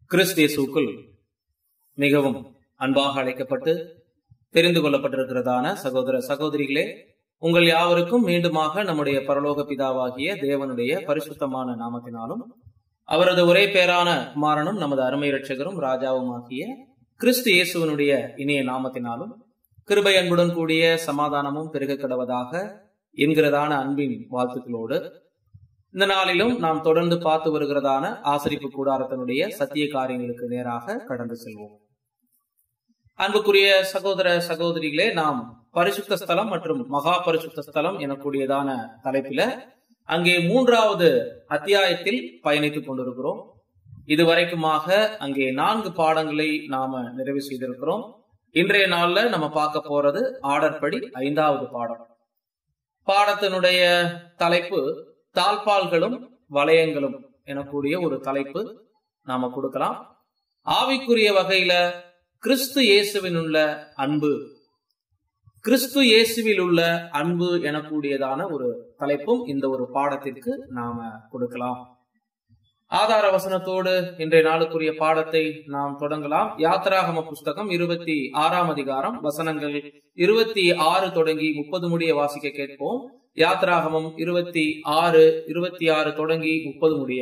கிறிஸ்தியசுக்குள் மிகவும் அன்பாக அழைக்கப்பட்டு தெரிந்து கொள்ளப்பட்டிருக்கிறதான சகோதர சகோதரிகளே உங்கள் யாவருக்கும் மீண்டுமாக நம்முடைய பரலோக பிதாவாகிய தேவனுடைய பரிசுத்தமான நாமத்தினாலும் அவரது ஒரே பேரான குமாரனும் நமது அருமை இரட்சகரும் ராஜாவும் ஆகிய கிறிஸ்து இயேசுவனுடைய இனிய நாமத்தினாலும் கிருபை அன்புடன் கூடிய சமாதானமும் பெருக கிடவதாக என்கிறதான அன்பின் வாழ்த்துக்களோடு இந்த நாளிலும் நாம் தொடர்ந்து பார்த்து வருகிறதான ஆசரிப்பு கூடாரத்தினுடைய சத்திய காரியங்களுக்கு நேராக கடந்து செல்வோம் அன்புக்குரிய சகோதர சகோதரிகளே நாம் பரிசுத்த ஸ்தலம் மற்றும் மகா பரிசுத்த ஸ்தலம் எனக்கூடியதான தலைப்பில அங்கே மூன்றாவது அத்தியாயத்தில் பயணித்துக் கொண்டிருக்கிறோம் இதுவரைக்குமாக அங்கே நான்கு பாடங்களை நாம நிறைவு செய்திருக்கிறோம் இன்றைய நாள்ல நம்ம பார்க்க போறது ஆர்டர் படி ஐந்தாவது பாடம் பாடத்தினுடைய தலைப்பு தாழ்பால்களும் வளையங்களும் எனக்கூடிய ஒரு தலைப்பு நாம கொடுக்கலாம் ஆவிக்குரிய வகையில கிறிஸ்து இயேசுவின் உள்ள அன்பு கிறிஸ்து இயேசுவில் உள்ள அன்பு எனக்கூடியதான ஒரு தலைப்பும் இந்த ஒரு பாடத்திற்கு நாம கொடுக்கலாம் ஆதார வசனத்தோடு இன்றைய நாளுக்குரிய பாடத்தை நாம் தொடங்கலாம் யாத்ராகம புஸ்தகம் இருபத்தி ஆறாம் அதிகாரம் வசனங்கள் இருபத்தி ஆறு தொடங்கி முப்பது முடிய வாசிக்க கேட்போம் யாத்ராகமம் இருபத்தி ஆறு இருபத்தி ஆறு தொடங்கி முப்பது முடிய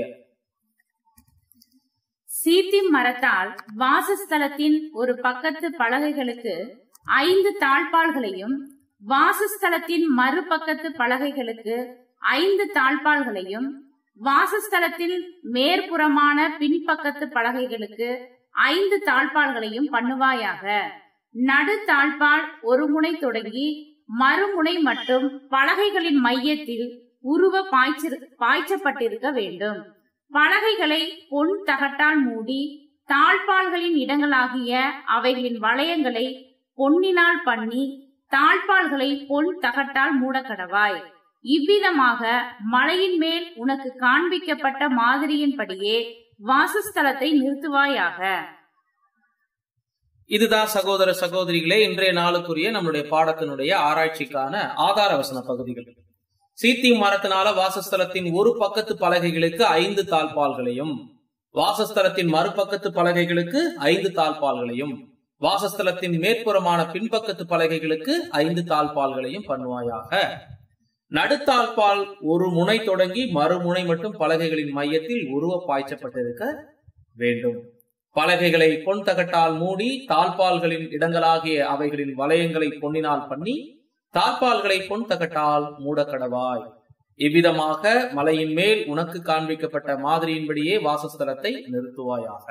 சீத்திம் மரத்தால் வாசஸ்தலத்தின் ஒரு பக்கத்து பலகைகளுக்கு ஐந்து தாழ்பாள்களையும் வாசஸ்தலத்தின் மறுபக்கத்து பலகைகளுக்கு ஐந்து தாழ்பாள்களையும் வாசஸ்தலத்தில் மேற்புறமான பின்பக்கத்து பலகைகளுக்கு ஐந்து தாழ்பாள்களையும் பண்ணுவாயாக நடு தாழ்பால் ஒரு முனை தொடங்கி மறுமுனை மற்றும் பலகைகளின் மையத்தில் உருவ பாய்ச்சி பாய்ச்சப்பட்டிருக்க வேண்டும் பலகைகளை பொன் தகட்டால் மூடி தாழ்பால்களின் இடங்களாகிய அவைகளின் வளையங்களை பொன்னினால் பண்ணி தாழ்பால்களை பொன் தகட்டால் மூடக்கடவாய் இவ்விதமாக மலையின் மேல் உனக்கு காண்பிக்கப்பட்ட மாதிரியின்படியே வாசஸ்தலத்தை நிறுத்துவாயாக இதுதான் சகோதர சகோதரிகளே இன்றைய நாளுக்குரிய நம்முடைய பாடத்தினுடைய ஆராய்ச்சிக்கான ஆதார வசன பகுதிகள் சீத்தி மரத்தினால வாசஸ்தலத்தின் ஒரு பக்கத்து பலகைகளுக்கு ஐந்து தாழ்பால்களையும் வாசஸ்தலத்தின் மறுபக்கத்து பலகைகளுக்கு ஐந்து தாழ்பால்களையும் வாசஸ்தலத்தின் மேற்புறமான பின்பக்கத்து பலகைகளுக்கு ஐந்து தாழ்பால்களையும் பண்ணுவாயாக நடுத்தாழ்பால் ஒரு முனை தொடங்கி மறுமுனை மட்டும் பலகைகளின் மையத்தில் உருவ பாய்ச்சப்பட்டிருக்க வேண்டும் பலகைகளை பொன் தகட்டால் மூடி தாழ்பால்களின் இடங்களாகிய அவைகளின் வளையங்களை பொன்னினால் பண்ணி தாழ்பால்களை பொன் தகட்டால் மூடக்கடவாய் இவ்விதமாக மலையின் மேல் உனக்கு காண்பிக்கப்பட்ட மாதிரியின்படியே வாசஸ்தலத்தை நிறுத்துவாயாக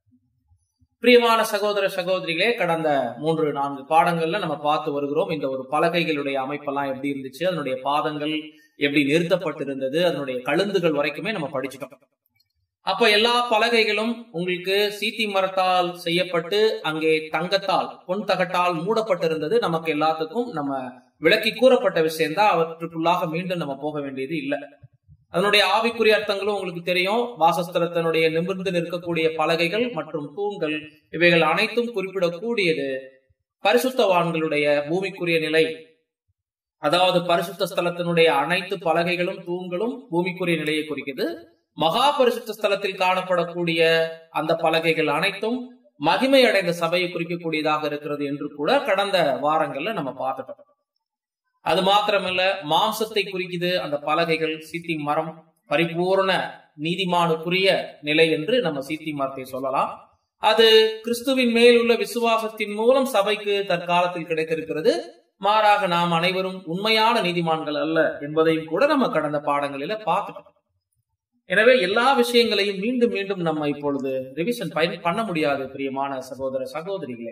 பிரியமான சகோதர சகோதரிகளே கடந்த மூன்று நான்கு பாடங்கள்ல நம்ம பார்த்து வருகிறோம் இந்த ஒரு பலகைகளுடைய அமைப்பெல்லாம் எப்படி இருந்துச்சு அதனுடைய பாதங்கள் எப்படி நிறுத்தப்பட்டிருந்தது அதனுடைய கழுந்துகள் வரைக்குமே நம்ம படிச்சுட்டோம் அப்ப எல்லா பலகைகளும் உங்களுக்கு சீத்தி மரத்தால் செய்யப்பட்டு அங்கே தங்கத்தால் பொன் தகட்டால் மூடப்பட்டிருந்தது நமக்கு எல்லாத்துக்கும் நம்ம விளக்கி கூறப்பட்ட விஷயம்தான் அவற்றுக்குள்ளாக மீண்டும் நம்ம போக வேண்டியது இல்லை அதனுடைய ஆவிக்குரிய அர்த்தங்களும் உங்களுக்கு தெரியும் வாசஸ்தலத்தினுடைய நிமிர்ந்து நிற்கக்கூடிய பலகைகள் மற்றும் தூண்கள் இவைகள் அனைத்தும் குறிப்பிடக்கூடியது பரிசுத்தவான்களுடைய பூமிக்குரிய நிலை அதாவது பரிசுத்த ஸ்தலத்தினுடைய அனைத்து பலகைகளும் தூண்களும் பூமிக்குரிய நிலையை குறிக்குது மகா பரிசுத்த ஸ்தலத்தில் காணப்படக்கூடிய அந்த பலகைகள் அனைத்தும் மகிமை அடைந்த சபையை குறிக்கக்கூடியதாக இருக்கிறது என்று கூட கடந்த வாரங்கள்ல நம்ம பார்த்துட்டோம் அது மாத்திரமல்ல மாம்சத்தை குறிக்குது அந்த பலகைகள் சீத்தி மரம் பரிபூர்ண நீதிமானுக்குரிய நிலை என்று நம்ம சீத்தி மரத்தை சொல்லலாம் அது கிறிஸ்துவின் மேல் உள்ள விசுவாசத்தின் மூலம் சபைக்கு தற்காலத்தில் கிடைத்திருக்கிறது மாறாக நாம் அனைவரும் உண்மையான நீதிமான்கள் அல்ல என்பதையும் கூட நம்ம கடந்த பாடங்களில பார்த்துட்டோம் எனவே எல்லா விஷயங்களையும் மீண்டும் மீண்டும் நம்ம இப்பொழுது ரிவிஷன் பண்ண முடியாது பிரியமான சகோதர சகோதரிகளே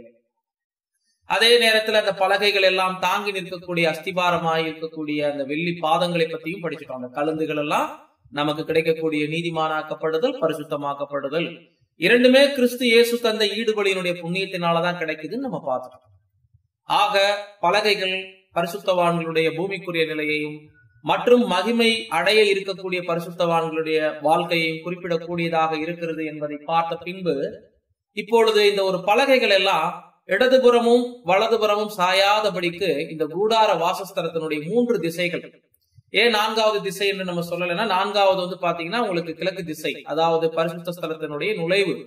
அதே நேரத்துல அந்த பலகைகள் எல்லாம் தாங்கி நிற்கக்கூடிய அஸ்திபாரமாய் இருக்கக்கூடிய அந்த வெள்ளி பாதங்களை பத்தியும் படிச்சுட்டோம் அந்த கழுந்துகள் எல்லாம் நமக்கு கிடைக்கக்கூடிய நீதிமானாக்கப்படுதல் பரிசுத்தமாக்கப்படுதல் இரண்டுமே கிறிஸ்து இயேசு தந்த ஈடுபடியினுடைய புண்ணியத்தினாலதான் கிடைக்குதுன்னு நம்ம பார்த்துட்டோம் ஆக பலகைகள் பரிசுத்தவான்களுடைய பூமிக்குரிய நிலையையும் மற்றும் மகிமை அடைய இருக்கக்கூடிய பரிசுத்தவான்களுடைய வாழ்க்கையையும் குறிப்பிடக்கூடியதாக இருக்கிறது என்பதை பார்த்த பின்பு இப்பொழுது இந்த ஒரு பலகைகள் எல்லாம் இடதுபுறமும் வலதுபுறமும் சாயாதபடிக்கு இந்த கூடார வாசஸ்தலத்தினுடைய மூன்று திசைகள் ஏன் நான்காவது திசை என்று நம்ம சொல்லலைன்னா நான்காவது வந்து பாத்தீங்கன்னா உங்களுக்கு கிழக்கு திசை அதாவது பரிசுத்த ஸ்தலத்தினுடைய நுழைவு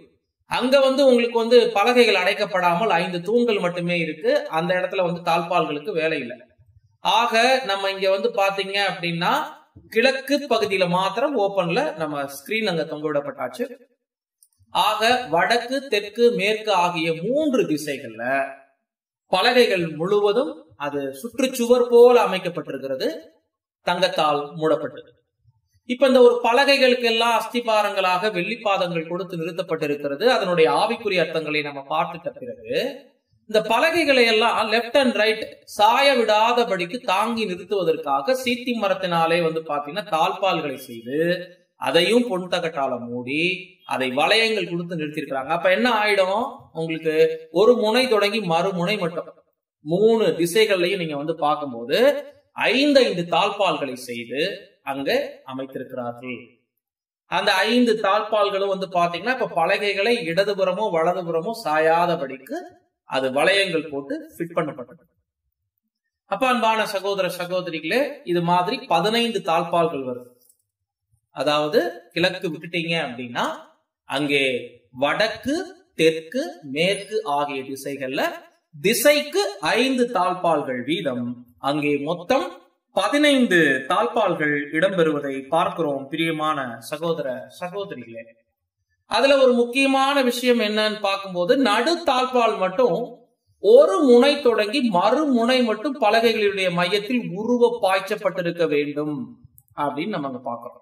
அங்க வந்து உங்களுக்கு வந்து பலகைகள் அடைக்கப்படாமல் ஐந்து தூண்கள் மட்டுமே இருக்கு அந்த இடத்துல வந்து தாழ்பால்களுக்கு வேலை இல்லை ஆக நம்ம இங்க வந்து பாத்தீங்க அப்படின்னா கிழக்கு பகுதியில மாத்திரம் ஓபன்ல நம்ம ஸ்கிரீன் அங்க தொங்க விடப்பட்டாச்சு ஆக வடக்கு தெற்கு மேற்கு ஆகிய மூன்று திசைகள்ல பலகைகள் முழுவதும் அது சுற்றுச்சுவர் போல அமைக்கப்பட்டிருக்கிறது தங்கத்தால் மூடப்பட்டது இப்ப இந்த ஒரு பலகைகளுக்கு எல்லாம் அஸ்திபாரங்களாக வெள்ளிப்பாதங்கள் கொடுத்து நிறுத்தப்பட்டிருக்கிறது அதனுடைய ஆவிக்குரிய அர்த்தங்களை நம்ம பார்த்துட்ட பிறகு இந்த பலகைகளை எல்லாம் லெப்ட் அண்ட் ரைட் சாய விடாதபடிக்கு தாங்கி நிறுத்துவதற்காக சீத்தி மரத்தினாலே வந்து பாத்தீங்கன்னா தாழ்பால்களை செய்து அதையும் பொன் தகட்டால மூடி அதை வளையங்கள் கொடுத்து நிறுத்திருக்கிறாங்க அப்ப என்ன ஆயிடும் உங்களுக்கு ஒரு முனை தொடங்கி மறுமுனை மட்டும் மூணு திசைகள்லையும் நீங்க வந்து பார்க்கும்போது ஐந்து ஐந்து தாழ்பால்களை செய்து அங்க அமைத்திருக்கிறார்கள் அந்த ஐந்து தாழ்பால்களும் வந்து பாத்தீங்கன்னா இப்ப பலகைகளை இடதுபுறமோ வலதுபுறமோ சாயாதபடிக்கு அது வளையங்கள் போட்டு ஃபிட் பண்ணப்பட்டது அப்ப அன்பான சகோதர சகோதரிகளே இது மாதிரி பதினைந்து தாழ்பால்கள் வருது அதாவது கிழக்கு விட்டுட்டீங்க அப்படின்னா அங்கே வடக்கு தெற்கு மேற்கு ஆகிய திசைகள்ல திசைக்கு ஐந்து தாழ்பால்கள் வீதம் அங்கே மொத்தம் பதினைந்து தாழ்பால்கள் இடம்பெறுவதை பார்க்கிறோம் பிரியமான சகோதர சகோதரிகளே அதுல ஒரு முக்கியமான விஷயம் என்னன்னு பார்க்கும்போது நடு தாழ்பால் மட்டும் ஒரு முனை தொடங்கி மறுமுனை மட்டும் பலகைகளுடைய மையத்தில் உருவ பாய்ச்சப்பட்டிருக்க வேண்டும் அப்படின்னு நம்ம அங்க பாக்குறோம்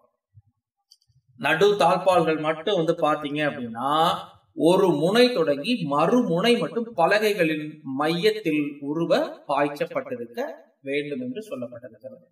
நடு தாழ்பால்கள் மட்டும் வந்து பாத்தீங்க அப்படின்னா ஒரு முனை தொடங்கி மறுமுனை மட்டும் பலகைகளின் மையத்தில் உருவ பாய்ச்சப்பட்டிருக்க வேண்டும் என்று சொல்லப்பட்டிருக்கிறது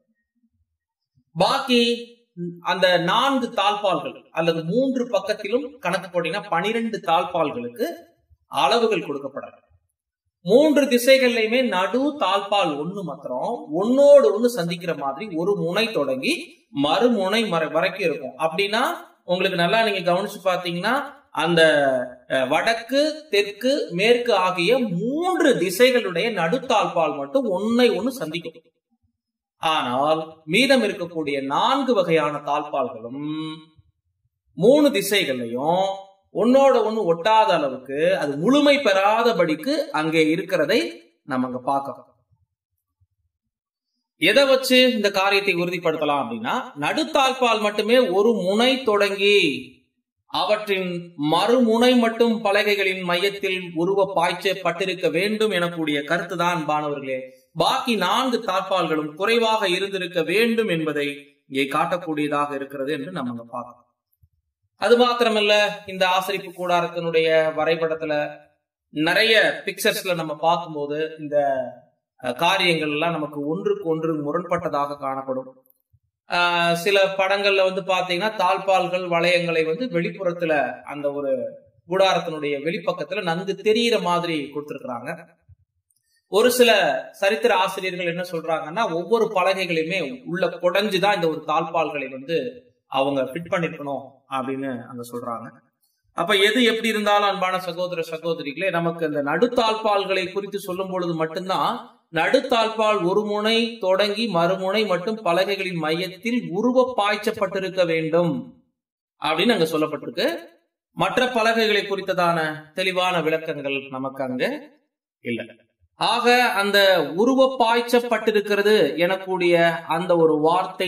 பாக்கி அந்த நான்கு தாழ்பால்கள் அல்லது மூன்று பக்கத்திலும் கணக்கு போட்டீங்கன்னா பனிரெண்டு தாழ்பால்களுக்கு அளவுகள் கொடுக்கப்படலாம் மூன்று திசைகள்லயுமே நடு தாழ்பால் ஒண்ணு மாத்திரம் ஒன்னோடு ஒண்ணு சந்திக்கிற மாதிரி ஒரு முனை தொடங்கி மறுமுனை வரைக்கும் இருக்கும் அப்படின்னா உங்களுக்கு நல்லா நீங்க கவனிச்சு பாத்தீங்கன்னா அந்த வடக்கு தெற்கு மேற்கு ஆகிய மூன்று திசைகளுடைய நடுத்தாழ்பால் மட்டும் ஒன்னை ஒண்ணு சந்திக்கும் ஆனால் மீதம் இருக்கக்கூடிய நான்கு வகையான தாழ்பால்களும் மூணு திசைகள்லையும் ஒன்னோட ஒண்ணு ஒட்டாத அளவுக்கு அது முழுமை பெறாதபடிக்கு அங்கே இருக்கிறதை நம்ம அங்க பார்க்கணும் எதை வச்சு இந்த காரியத்தை உறுதிப்படுத்தலாம் அப்படின்னா நடுத்தாழ்பால் மட்டுமே ஒரு முனை தொடங்கி அவற்றின் மறுமுனை மட்டும் பலகைகளின் மையத்தில் உருவ பாய்ச்சப்பட்டிருக்க வேண்டும் எனக்கூடிய கருத்து தான் பானவர்களே பாக்கி நான்கு தாழ்பால்களும் குறைவாக இருந்திருக்க வேண்டும் என்பதை இங்கே காட்டக்கூடியதாக இருக்கிறது என்று நம்ம பார்க்கணும் அது மாத்திரமல்ல இந்த ஆசிரிப்பு கூடாரத்தினுடைய வரைபடத்துல நிறைய பிக்சர்ஸ்ல நம்ம பார்க்கும்போது இந்த காரியங்கள் எல்லாம் நமக்கு ஒன்றுக்கு ஒன்று முரண்பட்டதாக காணப்படும் சில படங்கள்ல வந்து பாத்தீங்கன்னா தாழ்பால்கள் வளையங்களை வந்து வெளிப்புறத்துல அந்த ஒரு கூடாரத்தினுடைய வெளிப்பக்கத்துல நன்கு தெரியிற மாதிரி கொடுத்திருக்கிறாங்க ஒரு சில சரித்திர ஆசிரியர்கள் என்ன சொல்றாங்கன்னா ஒவ்வொரு பலகைகளையுமே உள்ள குடஞ்சுதான் இந்த ஒரு தாழ்பால்களை வந்து அவங்க ஃபிட் பண்ணிருக்கணும் அப்படின்னு அங்க சொல்றாங்க அப்ப எது எப்படி இருந்தாலும் அன்பான சகோதர சகோதரிகளே நமக்கு இந்த நடுத்தாழ்பால்களை குறித்து சொல்லும் பொழுது மட்டும்தான் நடுத்தாழ்பால் ஒரு முனை தொடங்கி மறுமுனை மட்டும் பலகைகளின் மையத்தில் உருவ பாய்ச்சப்பட்டிருக்க வேண்டும் அப்படின்னு அங்க சொல்லப்பட்டிருக்கு மற்ற பலகைகளை குறித்ததான தெளிவான விளக்கங்கள் நமக்கு அங்க இல்லை ஆக அந்த உருவ பாய்ச்சப்பட்டிருக்கிறது எனக்கூடிய அந்த ஒரு வார்த்தை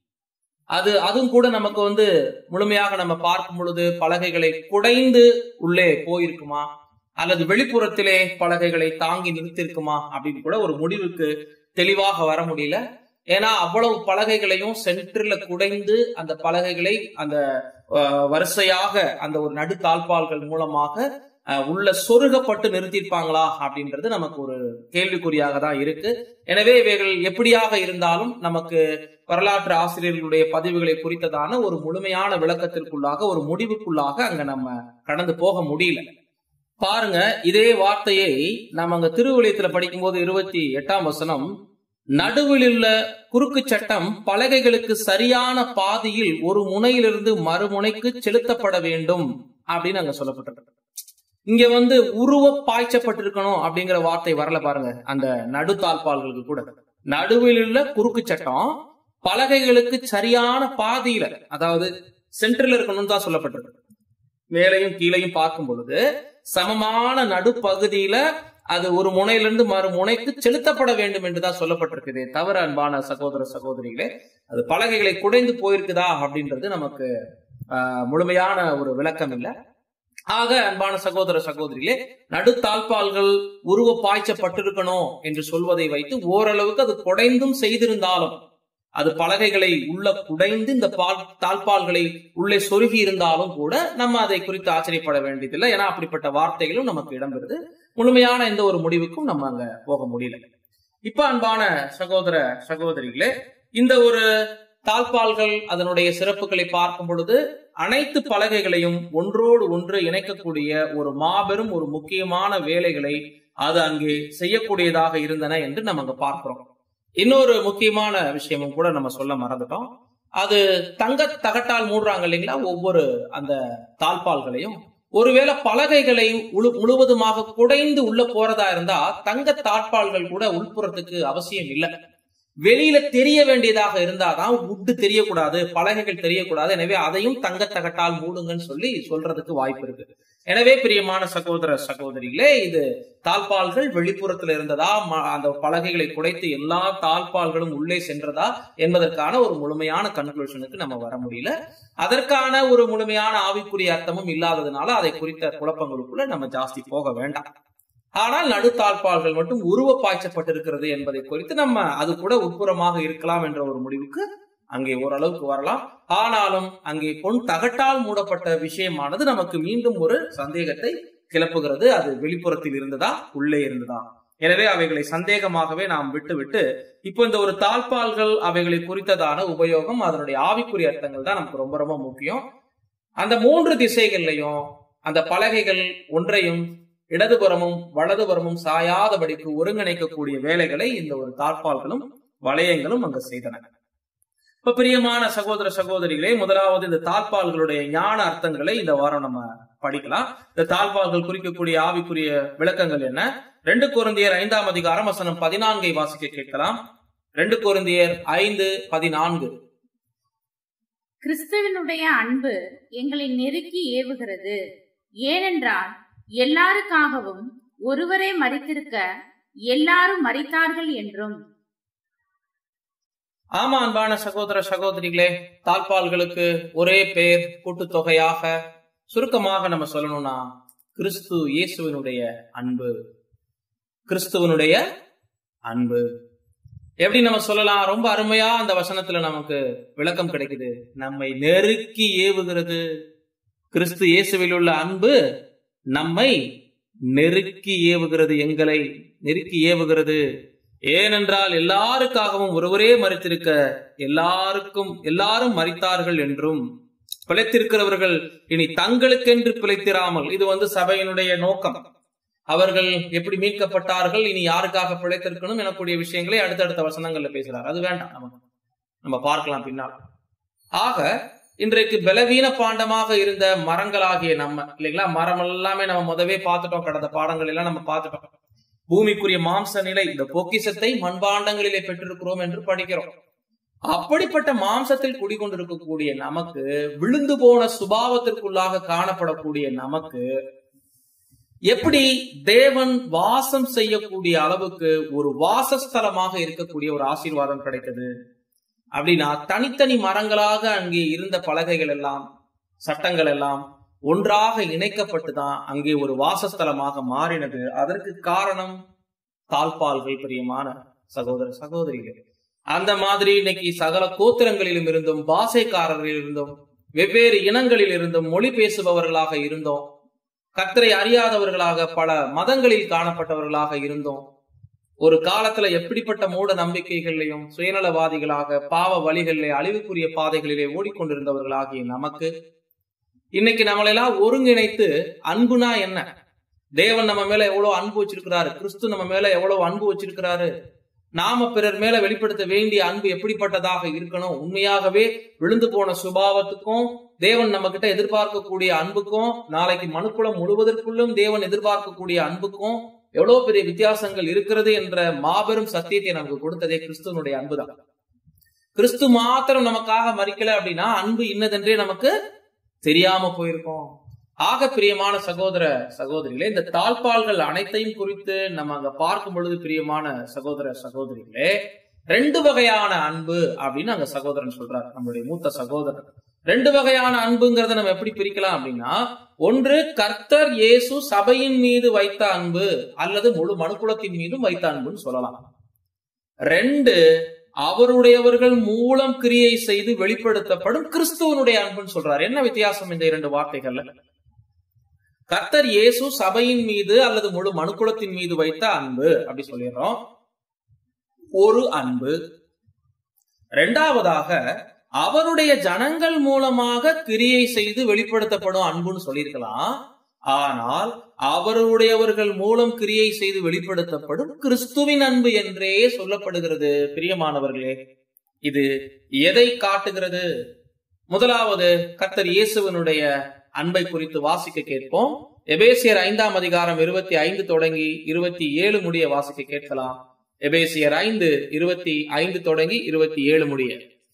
அது அதுவும் கூட நமக்கு வந்து முழுமையாக நம்ம பார்க்கும் பொழுது பலகைகளை குடைந்து உள்ளே போயிருக்குமா அல்லது வெளிப்புறத்திலே பலகைகளை தாங்கி நிறுத்திருக்குமா அப்படின்னு கூட ஒரு முடிவுக்கு தெளிவாக வர முடியல ஏன்னா அவ்வளவு பலகைகளையும் சென்டர்ல குடைந்து அந்த பலகைகளை அந்த வரிசையாக அந்த ஒரு நடு தாழ்பால்கள் மூலமாக உள்ள சொருகப்பட்டு நிறுத்தியிருப்பாங்களா அப்படின்றது நமக்கு ஒரு கேள்விக்குறியாக தான் இருக்கு எனவே இவைகள் எப்படியாக இருந்தாலும் நமக்கு வரலாற்று ஆசிரியர்களுடைய பதிவுகளை குறித்ததான ஒரு முழுமையான விளக்கத்திற்குள்ளாக ஒரு முடிவுக்குள்ளாக அங்க நம்ம கடந்து போக முடியல பாருங்க இதே வார்த்தையை நம்ம அங்க திருவிழியத்துல படிக்கும்போது இருபத்தி எட்டாம் வசனம் நடுவில் உள்ள குறுக்கு சட்டம் பலகைகளுக்கு சரியான பாதையில் ஒரு முனையிலிருந்து மறுமுனைக்கு செலுத்தப்பட வேண்டும் அப்படின்னு அங்க சொல்லப்பட்டிருக்கு இங்க வந்து உருவ பாய்ச்சப்பட்டிருக்கணும் அப்படிங்கிற வார்த்தை வரல பாருங்க அந்த நடுத்தாழ்பால்களுக்கு கூட நடுவில் உள்ள குறுக்கு சட்டம் பலகைகளுக்கு சரியான பாதையில அதாவது சென்டர்ல இருக்கணும்னு தான் சொல்லப்பட்டிருக்கு மேலையும் கீழையும் பார்க்கும் பொழுது சமமான நடுப்பகுதியில அது ஒரு முனையிலிருந்து மறு முனைக்கு செலுத்தப்பட வேண்டும் என்றுதான் சொல்லப்பட்டிருக்குது தவிர அன்பான சகோதர சகோதரிகளே அது பலகைகளை குடைந்து போயிருக்குதா அப்படின்றது நமக்கு ஆஹ், முழுமையான ஒரு விளக்கம் இல்லை ஆக அன்பான சகோதர சகோதரிகளே நடுத்தாழ்பால்கள் உருவ பாய்ச்சப்பட்டிருக்கணும் என்று சொல்வதை வைத்து ஓரளவுக்கு அது குடைந்தும் செய்திருந்தாலும் அது பலகைகளை உள்ள குடைந்து இந்த பால் தாழ்பால்களை உள்ளே சொருகி இருந்தாலும் கூட நம்ம அதை குறித்து ஆச்சரியப்பட வேண்டியதில்லை ஏன்னா அப்படிப்பட்ட வார்த்தைகளும் நமக்கு இடம்பெறுது முழுமையான எந்த ஒரு முடிவுக்கும் நம்ம அங்க போக முடியல இப்ப அன்பான சகோதர சகோதரிகளே இந்த ஒரு தாழ்பால்கள் அதனுடைய சிறப்புகளை பார்க்கும் பொழுது அனைத்து பலகைகளையும் ஒன்றோடு ஒன்று இணைக்கக்கூடிய ஒரு மாபெரும் ஒரு முக்கியமான வேலைகளை அது அங்கே செய்யக்கூடியதாக இருந்தன என்று நம்ம அங்க பார்க்கிறோம் இன்னொரு முக்கியமான விஷயமும் கூட நம்ம சொல்ல மறந்துட்டோம் அது தங்க தகட்டால் மூடுறாங்க இல்லைங்களா ஒவ்வொரு அந்த தாழ்பால்களையும் ஒருவேளை பலகைகளை முழு முழுவதுமாக குடைந்து உள்ள போறதா இருந்தா தங்க தாழ்பால்கள் கூட உள்புறத்துக்கு அவசியம் இல்லை வெளியில தெரிய வேண்டியதாக இருந்தாதான் உட்டு தெரியக்கூடாது பலகைகள் தெரியக்கூடாது எனவே அதையும் தங்க தகட்டால் மூடுங்கன்னு சொல்லி சொல்றதுக்கு வாய்ப்பு இருக்கு எனவே பிரியமான சகோதர சகோதரிகளே இது தாழ்பால்கள் வெளிப்புறத்துல இருந்ததா ம- அந்த பலகைகளை குடைத்து எல்லா தாழ்பால்களும் உள்ளே சென்றதா என்பதற்கான ஒரு முழுமையான கன்க்ளூஷனுக்கு நம்ம வர முடியல அதற்கான ஒரு முழுமையான ஆவிக்குரிய அர்த்தமும் இல்லாததுனால அதை குறித்த குழப்பங்களுக்குள்ள நம்ம ஜாஸ்தி போக வேண்டாம் ஆனால் நடுத்தாழ்பால்கள் மட்டும் உருவ பாய்ச்சப்பட்டிருக்கிறது என்பதை குறித்து நம்ம அது கூட உட்புறமாக இருக்கலாம் என்ற ஒரு முடிவுக்கு அங்கே ஓரளவுக்கு வரலாம் ஆனாலும் அங்கே பொன் தகட்டால் மூடப்பட்ட விஷயமானது நமக்கு மீண்டும் ஒரு சந்தேகத்தை கிளப்புகிறது அது வெளிப்புறத்தில் இருந்ததா உள்ளே இருந்ததா எனவே அவைகளை சந்தேகமாகவே நாம் விட்டு விட்டு இப்போ இந்த ஒரு தாழ்பால்கள் அவைகளை குறித்ததான உபயோகம் அதனுடைய ஆவிக்குரிய அர்த்தங்கள் தான் நமக்கு ரொம்ப ரொம்ப முக்கியம் அந்த மூன்று திசைகள்லையும் அந்த பலகைகள் ஒன்றையும் இடதுபுறமும் வலதுபுறமும் சாயாதபடிக்கு ஒருங்கிணைக்கக்கூடிய வேலைகளை இந்த ஒரு தாழ்பால்களும் வளையங்களும் அங்கு செய்தன இப்ப பிரியமான சகோதர சகோதரிகளே முதலாவது இந்த தாழ்பால்களுடைய ஞான அர்த்தங்களை இந்த வாரம் நம்ம படிக்கலாம் இந்த தாழ்பால்கள் குறிக்கக்கூடிய ஆவிக்குரிய விளக்கங்கள் என்ன ரெண்டு குருந்தியர் ஐந்தாம் அதிகாரம் வசனம் பதினான்கை வாசிக்க கேட்கலாம் ரெண்டு குருந்தியர் ஐந்து பதினான்கு கிறிஸ்துவனுடைய அன்பு எங்களை நெருக்கி ஏவுகிறது ஏனென்றால் எல்லாருக்காகவும் ஒருவரே மரித்திருக்க எல்லாரும் மரித்தார்கள் என்றும் ஆமா அன்பான சகோதர சகோதரிகளே தாழ்பால்களுக்கு ஒரே பேர் கூட்டுத்தொகையாக சுருக்கமாக நம்ம சொல்லணும்னா கிறிஸ்து இயேசுவினுடைய அன்பு கிறிஸ்துவனுடைய அன்பு எப்படி நம்ம சொல்லலாம் ரொம்ப அருமையா அந்த வசனத்துல நமக்கு விளக்கம் கிடைக்குது நம்மை நெருக்கி ஏவுகிறது கிறிஸ்து இயேசுவில் உள்ள அன்பு நம்மை நெருக்கி ஏவுகிறது எங்களை நெருக்கி ஏவுகிறது ஏனென்றால் எல்லாருக்காகவும் ஒருவரே மறித்திருக்க எல்லாருக்கும் எல்லாரும் மறித்தார்கள் என்றும் பிழைத்திருக்கிறவர்கள் இனி தங்களுக்கென்று பிழைத்திராமல் இது வந்து சபையினுடைய நோக்கம் அவர்கள் எப்படி மீட்கப்பட்டார்கள் இனி யாருக்காக பிழைத்திருக்கணும் எனக்கூடிய விஷயங்களை அடுத்தடுத்த வசனங்கள்ல பேசுறார் அது வேண்டாம் நம்ம நம்ம பார்க்கலாம் பின்னால் ஆக இன்றைக்கு பலவீன பாண்டமாக இருந்த மரங்களாகிய நம்ம இல்லைங்களா மரம் எல்லாமே நம்ம முதவே பார்த்துட்டோம் கடந்த பாடங்கள் எல்லாம் நம்ம பார்த்துட்டோம் பூமிக்குரிய மாம்ச நிலை இந்த பொக்கிசத்தை மண்பாண்டங்களிலே பெற்றிருக்கிறோம் என்று படிக்கிறோம் அப்படிப்பட்ட மாம்சத்தில் குடிகொண்டிருக்கக்கூடிய நமக்கு விழுந்து போன சுபாவத்திற்குள்ளாக காணப்படக்கூடிய நமக்கு எப்படி தேவன் வாசம் செய்யக்கூடிய அளவுக்கு ஒரு வாசஸ்தலமாக இருக்கக்கூடிய ஒரு ஆசீர்வாதம் கிடைத்தது அப்படின்னா தனித்தனி மரங்களாக அங்கே இருந்த பலகைகள் எல்லாம் சட்டங்கள் எல்லாம் ஒன்றாக இணைக்கப்பட்டு தான் அங்கே ஒரு வாசஸ்தலமாக மாறினது அதற்கு காரணம் தாழ்பால்கள் பிரியமான சகோதர சகோதரிகள் அந்த மாதிரி இன்னைக்கு சகல கோத்திரங்களிலும் இருந்தும் பாசைக்காரர்களில் இருந்தும் வெவ்வேறு இனங்களில் இருந்தும் மொழி பேசுபவர்களாக இருந்தோம் கத்தரை அறியாதவர்களாக பல மதங்களில் காணப்பட்டவர்களாக இருந்தோம் ஒரு காலத்துல எப்படிப்பட்ட மூட நம்பிக்கைகளையும் சுயநலவாதிகளாக பாவ வழிகளிலே அழிவுக்குரிய பாதைகளிலே ஓடிக்கொண்டிருந்தவர்களாகிய நமக்கு இன்னைக்கு நம்மளெல்லாம் ஒருங்கிணைத்து அன்புனா என்ன தேவன் நம்ம மேல எவ்வளவு அன்பு வச்சிருக்கிறாரு கிறிஸ்து நம்ம மேல எவ்வளவு அன்பு வச்சிருக்கிறாரு நாம பிறர் மேல வெளிப்படுத்த வேண்டிய அன்பு எப்படிப்பட்டதாக இருக்கணும் உண்மையாகவே விழுந்து போன சுபாவத்துக்கும் தேவன் நம்ம கிட்ட எதிர்பார்க்கக்கூடிய அன்புக்கும் நாளைக்கு மனுக்குளம் முழுவதற்குள்ளும் தேவன் எதிர்பார்க்கக்கூடிய அன்புக்கும் எவ்வளவு பெரிய வித்தியாசங்கள் இருக்கிறது என்ற மாபெரும் சத்தியத்தை நமக்கு கொடுத்ததே கிறிஸ்துவனுடைய அன்புதான் கிறிஸ்து மாத்திரம் நமக்காக மறிக்கல அப்படின்னா அன்பு இன்னதென்றே நமக்கு தெரியாம போயிருக்கோம் ஆக பிரியமான சகோதர சகோதரிகளே இந்த தாழ்பால்கள் அனைத்தையும் குறித்து நம்ம அங்க பார்க்கும் பொழுது பிரியமான சகோதர சகோதரிகளே ரெண்டு வகையான அன்பு அப்படின்னு அங்க சகோதரன் சொல்றாரு நம்மளுடைய மூத்த சகோதரன் ரெண்டு வகையான அன்புங்கிறத நம்ம எப்படி பிரிக்கலாம் அப்படின்னா ஒன்று கர்த்தர் இயேசு சபையின் மீது வைத்த அன்பு அல்லது முழு மனுக்குலத்தின் மீதும் வைத்த அன்புன்னு சொல்லலாம் ரெண்டு அவருடையவர்கள் மூலம் கிரியை செய்து வெளிப்படுத்தப்படும் கிறிஸ்துவனுடைய அன்புன்னு சொல்றாரு என்ன வித்தியாசம் இந்த இரண்டு வார்த்தைகள்ல கர்த்தர் இயேசு சபையின் மீது அல்லது முழு மனுக்குலத்தின் மீது வைத்த அன்பு அப்படி சொல்லிடுறோம் ஒரு அன்பு இரண்டாவதாக அவருடைய ஜனங்கள் மூலமாக கிரியை செய்து வெளிப்படுத்தப்படும் அன்புன்னு சொல்லியிருக்கலாம் ஆனால் அவருடையவர்கள் மூலம் கிரியை செய்து வெளிப்படுத்தப்படும் கிறிஸ்துவின் அன்பு என்றே சொல்லப்படுகிறது பிரியமானவர்களே இது எதை காட்டுகிறது முதலாவது கர்த்தர் இயேசுவனுடைய அன்பை குறித்து வாசிக்க கேட்போம் எபேசியர் ஐந்தாம் அதிகாரம் இருபத்தி ஐந்து தொடங்கி இருபத்தி ஏழு முடிய வாசிக்க கேட்கலாம் எபேசியர் ஐந்து இருபத்தி ஐந்து தொடங்கி இருபத்தி ஏழு முடிய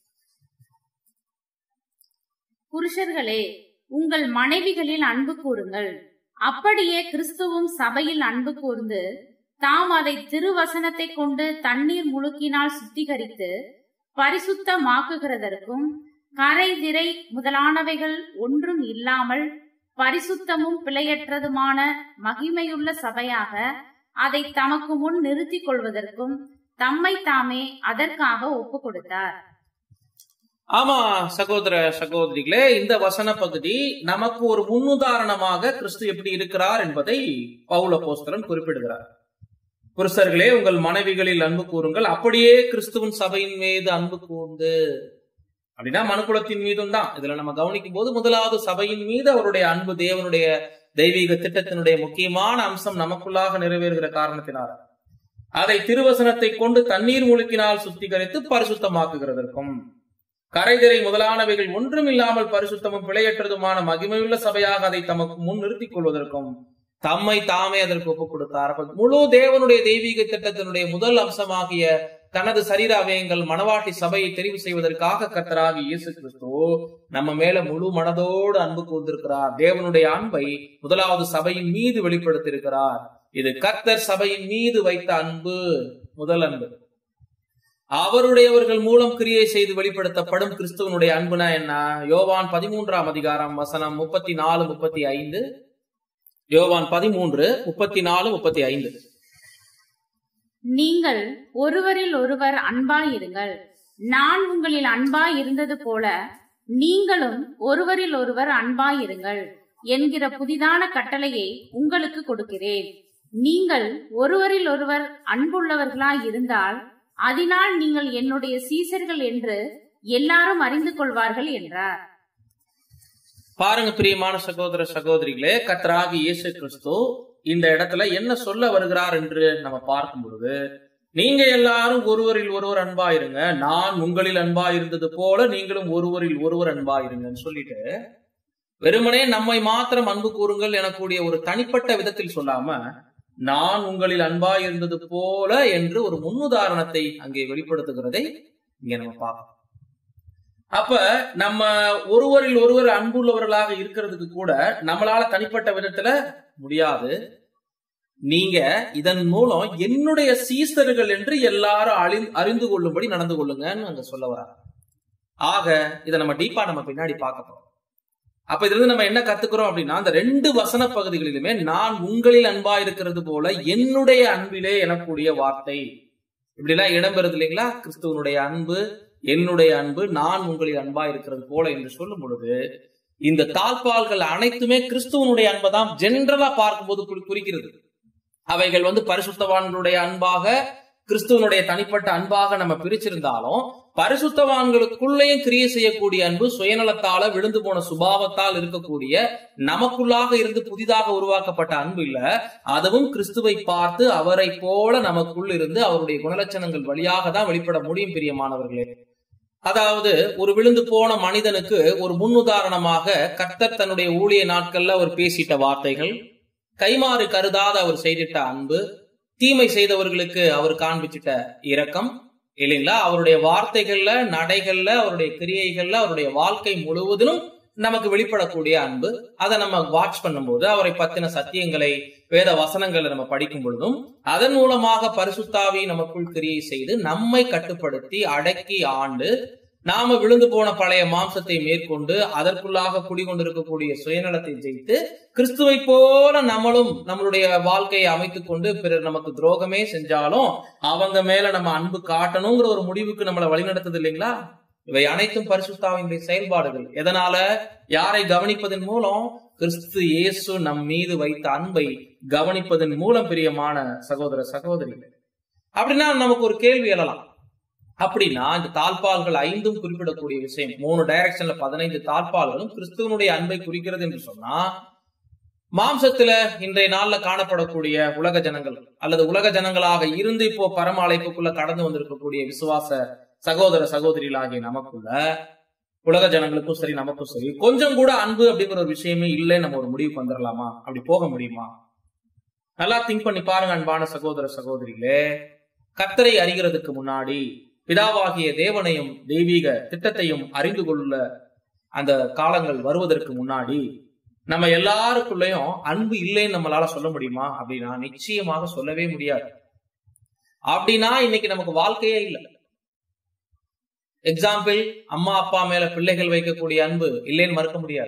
புருஷர்களே உங்கள் மனைவிகளில் அன்பு கூறுங்கள் அப்படியே கிறிஸ்துவும் சபையில் அன்பு கூர்ந்து தாம் அதை திருவசனத்தை கொண்டு தண்ணீர் முழுக்கினால் சுத்திகரித்து பரிசுத்தமாக்குகிறதற்கும் கரை திரை முதலானவைகள் ஒன்றும் இல்லாமல் பரிசுத்தமும் பிழையற்றதுமான மகிமையுள்ள சபையாக அதை தமக்கு முன் நிறுத்திக் கொள்வதற்கும் தம்மை தாமே அதற்காக ஒப்பு கொடுத்தார் ஆமா சகோதர சகோதரிகளே இந்த வசன பகுதி நமக்கு ஒரு முன்னுதாரணமாக கிறிஸ்து எப்படி இருக்கிறார் என்பதை பவுல போஸ்தரன் குறிப்பிடுகிறார் புருஷர்களே உங்கள் மனைவிகளில் அன்பு கூறுங்கள் அப்படியே கிறிஸ்துவின் சபையின் மீது அன்பு கூர்ந்து அப்படின்னா மனுக்குலத்தின் மீதும் தான் இதுல நம்ம கவனிக்கும் போது முதலாவது சபையின் மீது அவருடைய அன்பு தேவனுடைய தெய்வீக திட்டத்தினுடைய முக்கியமான அம்சம் நமக்குள்ளாக நிறைவேறுகிற காரணத்தினால அதை திருவசனத்தை கொண்டு தண்ணீர் முழுக்கினால் சுத்திகரித்து பரிசுத்தமாக்குகிறதற்கும் கரைதிரை முதலானவைகள் ஒன்றும் இல்லாமல் பரிசுத்தமும் பிழையற்றதுமான மகிமையுள்ள சபையாக அதை தமக்கு முன் நிறுத்திக் கொள்வதற்கும் தம்மை தாமே அதற்கு ஒப்புக் கொடுத்தார் அப்ப முழு தேவனுடைய தெய்வீக திட்டத்தினுடைய முதல் அம்சமாகிய தனது சரீர அவயங்கள் மணவாட்டி சபையை தெரிவு செய்வதற்காக கர்த்தராகி இயேசு கிறிஸ்து நம்ம மேல முழு மனதோடு அன்பு கூர்ந்திருக்கிறார் தேவனுடைய அன்பை முதலாவது சபையின் மீது வெளிப்படுத்தியிருக்கிறார் இது கர்த்தர் சபையின் மீது வைத்த அன்பு முதல் அன்பு அவருடையவர்கள் மூலம் கிரியை செய்து வெளிப்படுத்தப்படும் கிறிஸ்துவனுடைய அன்புனா என்ன யோவான் பதிமூன்றாம் அதிகாரம் வசனம் முப்பத்தி நாலு முப்பத்தி ஐந்து யோவான் பதிமூன்று முப்பத்தி நாலு முப்பத்தி ஐந்து நீங்கள் ஒருவரில் ஒருவர் அன்பாயிருங்கள் நான் உங்களில் அன்பாய் இருந்தது போல நீங்களும் ஒருவரில் ஒருவர் அன்பாயிருங்கள் என்கிற புதிதான கட்டளையை உங்களுக்கு கொடுக்கிறேன் நீங்கள் ஒருவரில் ஒருவர் அன்புள்ளவர்களாய் இருந்தால் அதனால் நீங்கள் என்னுடைய சீசர்கள் என்று எல்லாரும் அறிந்து கொள்வார்கள் என்றார் பாருங்க பிரியமான சகோதர சகோதரிகளே கர்த்தராகி இயேசு கிறிஸ்து இந்த இடத்துல என்ன சொல்ல வருகிறார் என்று நம்ம பார்க்கும் பொழுது நீங்க எல்லாரும் ஒருவரில் ஒருவர் அன்பாயிருங்க நான் உங்களில் அன்பாயிருந்தது போல நீங்களும் ஒருவரில் ஒருவர் அன்பாயிருங்கன்னு சொல்லிட்டு வெறுமனே நம்மை மாத்திரம் அன்பு கூறுங்கள் எனக்கூடிய ஒரு தனிப்பட்ட விதத்தில் சொல்லாம நான் உங்களில் அன்பாயிருந்தது போல என்று ஒரு முன்னுதாரணத்தை அங்கே வெளிப்படுத்துகிறதை இங்க நம்ம பார்க்கணும் அப்ப நம்ம ஒருவரில் ஒருவர் அன்புள்ளவர்களாக இருக்கிறதுக்கு கூட நம்மளால தனிப்பட்ட விதத்துல முடியாது நீங்க இதன் மூலம் என்னுடைய சீசர்கள் என்று எல்லாரும் அழி அறிந்து கொள்ளும்படி நடந்து கொள்ளுங்கன்னு அங்க சொல்ல வராங்க ஆக இதை நம்ம டீப்பா நம்ம பின்னாடி பார்க்க போறோம் அப்ப இதுல இருந்து நம்ம என்ன கத்துக்கிறோம் அப்படின்னா அந்த ரெண்டு வசன பகுதிகளிலுமே நான் உங்களில் அன்பா இருக்கிறது போல என்னுடைய அன்பிலே எனக்கூடிய வார்த்தை இப்படி எல்லாம் இடம்பெறுது இல்லைங்களா கிறிஸ்துவனுடைய அன்பு என்னுடைய அன்பு நான் உங்களில் அன்பா இருக்கிறது போல என்று சொல்லும் பொழுது இந்த தாழ்பால்கள் அனைத்துமே கிறிஸ்துவனுடைய அன்பை தான் ஜென்ரலா பார்க்கும்போது குறி- குறிக்கிறது அவைகள் வந்து பரிசுத்தவான்களுடைய அன்பாக கிறிஸ்துவனுடைய தனிப்பட்ட அன்பாக நம்ம பிரிச்சிருந்தாலும் பரிசுத்தவான்களுக்குள்ளேயும் கிரியை செய்யக்கூடிய அன்பு சுயநலத்தால விழுந்து போன சுபாவத்தால் இருக்கக்கூடிய நமக்குள்ளாக இருந்து புதிதாக உருவாக்கப்பட்ட அன்பு இல்ல அதுவும் கிறிஸ்துவை பார்த்து அவரை போல நமக்குள் இருந்து அவருடைய குணலட்சணங்கள் வழியாக தான் வெளிப்பட முடியும் பிரியமானவர்களே அதாவது ஒரு விழுந்து போன மனிதனுக்கு ஒரு முன்னுதாரணமாக கர்த்தர் தன்னுடைய ஊழிய நாட்கள்ல அவர் பேசிட்ட வார்த்தைகள் கைமாறு கருதாத அவர் செய்திட்ட அன்பு தீமை செய்தவர்களுக்கு அவர் காண்பிச்சிட்ட இரக்கம் இல்லைங்களா அவருடைய வார்த்தைகள்ல நடைகள்ல அவருடைய கிரியைகள்ல அவருடைய வாழ்க்கை முழுவதிலும் நமக்கு வெளிப்படக்கூடிய அன்பு அதை நம்ம வாட்ச் பண்ணும்போது அவரை பத்தின சத்தியங்களை வேத வசனங்களை நம்ம படிக்கும் பொழுதும் அதன் மூலமாக பரிசுத்தாவி நமக்குள் கிரியை செய்து நம்மை கட்டுப்படுத்தி அடக்கி ஆண்டு நாம விழுந்து போன பழைய மாம்சத்தை மேற்கொண்டு அதற்குள்ளாக குடிகொண்டிருக்கக்கூடிய சுயநலத்தை ஜெயித்து கிறிஸ்துவை போல நம்மளும் நம்மளுடைய வாழ்க்கையை அமைத்துக் கொண்டு பிறர் நமக்கு துரோகமே செஞ்சாலும் அவங்க மேல நம்ம அன்பு காட்டணுங்கிற ஒரு முடிவுக்கு நம்மளை வழிநடத்துது இல்லைங்களா இவை அனைத்தும் பரிசுத்தாவினுடைய செயல்பாடுகள் எதனால யாரை கவனிப்பதன் மூலம் கிறிஸ்து இயேசு நம் மீது வைத்த அன்பை கவனிப்பதன் மூலம் பிரியமான சகோதர சகோதரிகள் அப்படின்னா நமக்கு ஒரு கேள்வி எழலாம் அப்படின்னா இந்த தாழ்பால்கள் ஐந்தும் குறிப்பிடக்கூடிய விஷயம் மூணு டைரக்ஷன்ல பதினைந்து தாழ்பால்களும் கிறிஸ்துவனுடைய அன்பை குறிக்கிறது என்று சொன்னா மாம்சத்துல இன்றைய நாள்ல காணப்படக்கூடிய உலக ஜனங்கள் அல்லது உலக ஜனங்களாக இருந்து இப்போ பரம அழைப்புக்குள்ள கடந்து வந்திருக்கக்கூடிய விசுவாச சகோதர சகோதரிகளாகிய நமக்குள்ள உலக ஜனங்களுக்கும் சரி நமக்கும் சரி கொஞ்சம் கூட அன்பு அப்படிங்கிற ஒரு விஷயமே இல்லைன்னு நம்ம ஒரு முடிவுக்கு வந்துடலாமா அப்படி போக முடியுமா நல்லா திங்க் பண்ணி பாருங்க அன்பான சகோதர சகோதரிகளே கத்தரை அறிகிறதுக்கு முன்னாடி பிதாவாகிய தேவனையும் தெய்வீக திட்டத்தையும் அறிந்து கொள்ள அந்த காலங்கள் வருவதற்கு முன்னாடி நம்ம எல்லாருக்குள்ளயும் அன்பு இல்லைன்னு நம்மளால சொல்ல முடியுமா அப்படின்னா நிச்சயமாக சொல்லவே முடியாது அப்படின்னா இன்னைக்கு நமக்கு வாழ்க்கையே இல்லை எக்ஸாம்பிள் அம்மா அப்பா மேல பிள்ளைகள் வைக்கக்கூடிய அன்பு இல்லைன்னு மறுக்க முடியாது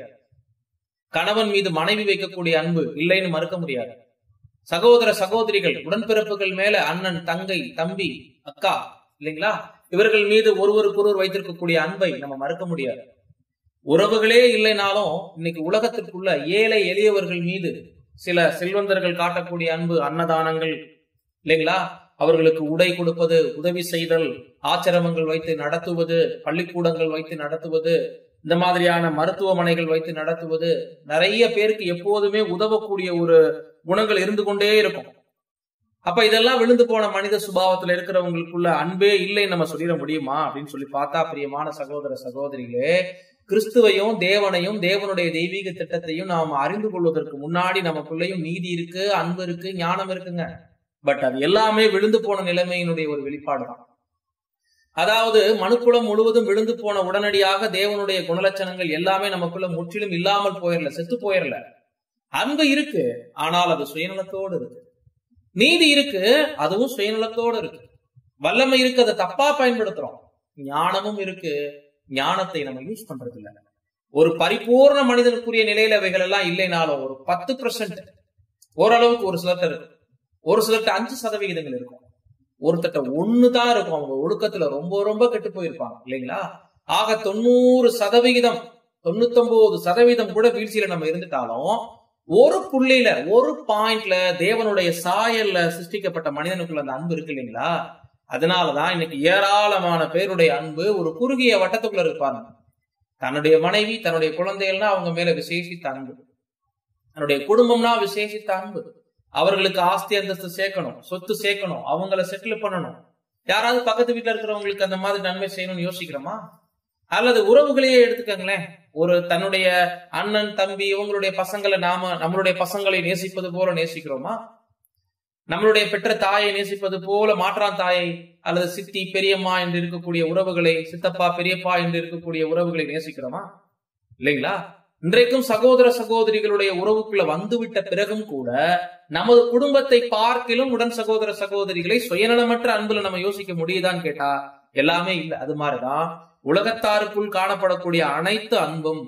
கணவன் மீது மனைவி வைக்கக்கூடிய அன்பு இல்லைன்னு மறுக்க முடியாது சகோதர சகோதரிகள் உடன்பிறப்புகள் மேல அண்ணன் தங்கை தம்பி அக்கா இல்லைங்களா இவர்கள் மீது ஒருவருக்கொருவர் வைத்திருக்கக்கூடிய அன்பை நம்ம மறுக்க முடியாது உறவுகளே இல்லைனாலும் இன்னைக்கு உலகத்திற்குள்ள ஏழை எளியவர்கள் மீது சில செல்வந்தர்கள் காட்டக்கூடிய அன்பு அன்னதானங்கள் இல்லைங்களா அவர்களுக்கு உடை கொடுப்பது உதவி செய்தல் ஆச்சிரமங்கள் வைத்து நடத்துவது பள்ளிக்கூடங்கள் வைத்து நடத்துவது இந்த மாதிரியான மருத்துவமனைகள் வைத்து நடத்துவது நிறைய பேருக்கு எப்போதுமே உதவக்கூடிய ஒரு குணங்கள் இருந்து கொண்டே இருக்கும் அப்ப இதெல்லாம் விழுந்து போன மனித சுபாவத்துல இருக்கிறவங்களுக்குள்ள அன்பே இல்லை நம்ம சொல்லிட முடியுமா அப்படின்னு சொல்லி பார்த்தா பிரியமான சகோதர சகோதரிகளே கிறிஸ்துவையும் தேவனையும் தேவனுடைய தெய்வீக திட்டத்தையும் நாம் அறிந்து கொள்வதற்கு முன்னாடி நமக்குள்ளேயும் நீதி இருக்கு அன்பு இருக்கு ஞானம் இருக்குங்க பட் அது எல்லாமே விழுந்து போன நிலைமையினுடைய ஒரு வெளிப்பாடு தான் அதாவது மனுக்குளம் முழுவதும் விழுந்து போன உடனடியாக தேவனுடைய குணலட்சணங்கள் எல்லாமே நமக்குள்ள முற்றிலும் இல்லாமல் போயிடல செத்து போயிடல அன்பு இருக்கு ஆனால் அது சுயநலத்தோடு இருக்கு நீதி இருக்கு அதுவும் சுயநலத்தோடு இருக்கு வல்லமை இருக்கு அதை தப்பா பயன்படுத்துறோம் ஞானமும் இருக்கு ஞானத்தை நம்ம யூஸ் பண்றது இல்ல ஒரு பரிபூர்ண மனிதனுக்குரிய நிலையில அவைகள் எல்லாம் இல்லைனாலும் ஒரு பத்து பர்சன்ட் ஓரளவுக்கு ஒரு சிலர்ட்ட இருக்கும் ஒரு சிலர்ட்ட அஞ்சு சதவிகிதங்கள் இருக்கும் ஒருத்தட்ட ஒண்ணுதான் இருக்கும் அவங்க ஒழுக்கத்துல ரொம்ப ரொம்ப கெட்டு போயிருப்பாங்க இல்லைங்களா ஆக தொண்ணூறு சதவிகிதம் தொண்ணூத்தி ஒன்பது சதவீதம் கூட வீழ்ச்சியில நம்ம இருந்துட்டாலும் ஒரு புள்ளியில ஒரு பாயிண்ட்ல தேவனுடைய சாயல்ல சிருஷ்டிக்கப்பட்ட மனிதனுக்குள்ள அந்த அன்பு இருக்கு இல்லைங்களா அதனாலதான் இன்னைக்கு ஏராளமான பேருடைய அன்பு ஒரு குறுகிய வட்டத்துக்குள்ள இருப்பாங்க தன்னுடைய மனைவி தன்னுடைய குழந்தைகள்னா அவங்க மேல விசேஷித்த அன்பு தன்னுடைய குடும்பம்னா விசேஷித்த அன்பு அவர்களுக்கு ஆஸ்தி அந்தஸ்து சேர்க்கணும் சொத்து சேர்க்கணும் அவங்கள செட்டில் பண்ணணும் யாராவது பக்கத்து வீட்டுல இருக்கிறவங்களுக்கு அந்த மாதிரி நன்மை செய்யணும்னு யோசிக்கிறோமா அல்லது உறவுகளையே எடுத்துக்கங்களேன் ஒரு தன்னுடைய அண்ணன் தம்பி இவங்களுடைய பசங்களை நாம நம்மளுடைய பசங்களை நேசிப்பது போல நேசிக்கிறோமா நம்மளுடைய பெற்ற தாயை நேசிப்பது போல மாற்றான் தாயை அல்லது சித்தி பெரியம்மா என்று இருக்கக்கூடிய உறவுகளை சித்தப்பா பெரியப்பா என்று இருக்கக்கூடிய உறவுகளை நேசிக்கிறோமா இல்லைங்களா இன்றைக்கும் சகோதர சகோதரிகளுடைய உறவுக்குள்ள வந்துவிட்ட பிறகும் கூட நமது குடும்பத்தை பார்க்கிலும் உடன் சகோதர சகோதரிகளை சுயநலமற்ற அன்புல நம்ம யோசிக்க முடியுதான்னு கேட்டா எல்லாமே இல்லை அது மாதிரிதான் உலகத்தாருக்குள் காணப்படக்கூடிய அனைத்து அன்பும்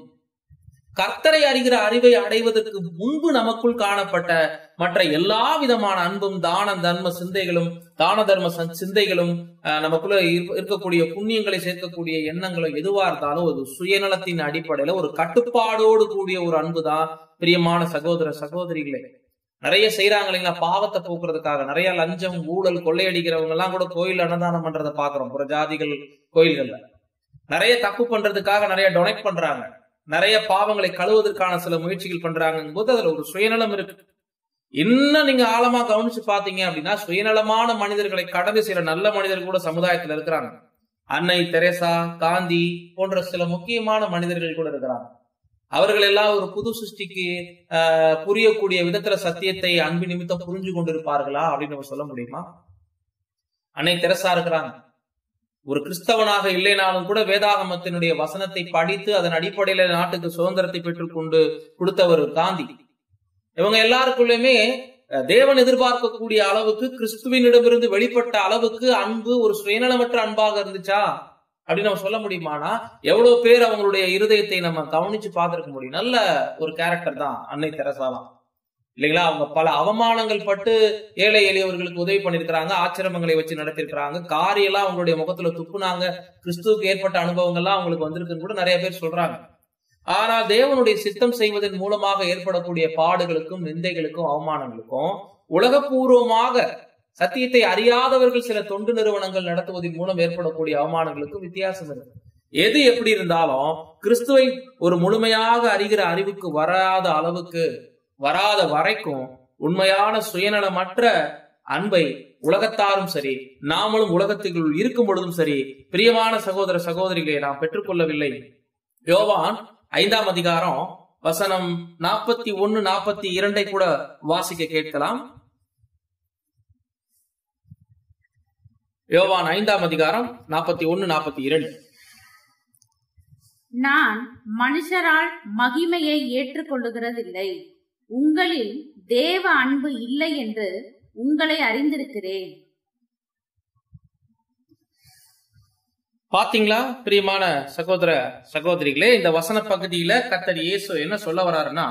கர்த்தரை அறிகிற அறிவை அடைவதற்கு முன்பு நமக்குள் காணப்பட்ட மற்ற எல்லா விதமான அன்பும் தான தர்ம சிந்தைகளும் தான தர்ம சிந்தைகளும் நமக்குள்ள இருக்கக்கூடிய புண்ணியங்களை சேர்க்கக்கூடிய எண்ணங்களும் எதுவா இருந்தாலும் ஒரு சுயநலத்தின் அடிப்படையில ஒரு கட்டுப்பாடோடு கூடிய ஒரு அன்பு தான் பிரியமான சகோதர சகோதரிகளே நிறைய செய்யறாங்க இல்லைங்களா பாவத்தை போக்குறதுக்காக நிறைய லஞ்சம் ஊழல் கொள்ளையடிக்கிறவங்க எல்லாம் கூட கோயில் அன்னதானம் பண்றதை பாக்குறோம் புற ஜாதிகள் கோயில்கள்ல நிறைய தப்பு பண்றதுக்காக நிறைய டொனேட் பண்றாங்க நிறைய பாவங்களை கழுவதற்கான சில முயற்சிகள் பண்றாங்க போது அதுல ஒரு சுயநலம் இருக்கு இன்னும் நீங்க ஆழமா கவனிச்சு பாத்தீங்க அப்படின்னா சுயநலமான மனிதர்களை கடந்து சில நல்ல மனிதர்கள் கூட சமுதாயத்துல இருக்கிறாங்க அன்னை தெரேசா காந்தி போன்ற சில முக்கியமான மனிதர்கள் கூட இருக்கிறாங்க அவர்கள் எல்லாம் ஒரு புது சிருஷ்டிக்கு புரியக்கூடிய விதத்துல சத்தியத்தை அன்பு நிமித்தம் புரிஞ்சு கொண்டிருப்பார்களா அப்படின்னு நம்ம சொல்ல முடியுமா அன்னை தெரசா இருக்கிறாங்க ஒரு கிறிஸ்தவனாக இல்லைனாலும் கூட வேதாகமத்தினுடைய வசனத்தை படித்து அதன் அடிப்படையில நாட்டுக்கு சுதந்திரத்தை பெற்றுக்கொண்டு கொடுத்தவர் காந்தி இவங்க எல்லாருக்குள்ளயுமே அஹ், தேவன் எதிர்பார்க்கக்கூடிய அளவுக்கு கிறிஸ்துவினிடமிருந்து வெளிப்பட்ட அளவுக்கு அன்பு ஒரு சுயநலமற்ற அன்பாக இருந்துச்சா அப்படின்னு நம்ம சொல்ல முடியுமானா எவ்வளவு பேர் அவங்களுடைய இருதயத்தை நம்ம கவனிச்சு பார்த்திருக்க முடியும் நல்ல ஒரு கேரக்டர் தான் அன்னை தெரசாலாம் இல்லைங்களா அவங்க பல அவமானங்கள் பட்டு ஏழை எளியவர்களுக்கு உதவி பண்ணிருக்கிறாங்க ஆச்சிரமங்களை வச்சு நடத்திருக்கிறாங்க காரியெல்லாம் அவங்களுடைய முகத்துல துப்புனாங்க கிறிஸ்துவுக்கு ஏற்பட்ட அனுபவங்கள்லாம் அவங்களுக்கு வந்திருக்குன்னு கூட நிறைய பேர் சொல்றாங்க ஆனால் தேவனுடைய சித்தம் செய்வதன் மூலமாக ஏற்படக்கூடிய பாடுகளுக்கும் நிந்தைகளுக்கும் அவமானங்களுக்கும் உலகபூர்வமாக சத்தியத்தை அறியாதவர்கள் சில தொண்டு நிறுவனங்கள் நடத்துவதன் மூலம் ஏற்படக்கூடிய அவமானங்களுக்கும் வித்தியாசம் இருக்கு எது எப்படி இருந்தாலும் கிறிஸ்துவை ஒரு முழுமையாக அறிகிற அறிவுக்கு வராத அளவுக்கு வராத வரைக்கும் உண்மையான சுயநலமற்ற அன்பை உலகத்தாரும் சரி நாமளும் உலகத்துக்குள் இருக்கும் பொழுதும் சரி பிரியமான சகோதர சகோதரிகளை நாம் பெற்றுக்கொள்ளவில்லை யோவான் ஐந்தாம் அதிகாரம் வசனம் நாற்பத்தி ஒன்னு நாற்பத்தி இரண்டை கூட வாசிக்க கேட்கலாம் யோவான் ஐந்தாம் அதிகாரம் நாற்பத்தி ஒன்னு நாற்பத்தி இரண்டு நான் மனுஷரால் மகிமையை ஏற்றுக்கொள்ளுகிறதில்லை உங்களில் தேவ அன்பு இல்லை என்று உங்களை அறிந்திருக்கிறேன் பாத்தீங்களா பிரியமான சகோதர சகோதரிகளே இந்த வசன பகுதியில கத்தர் இயேசு என்ன சொல்ல வர்றாருன்னா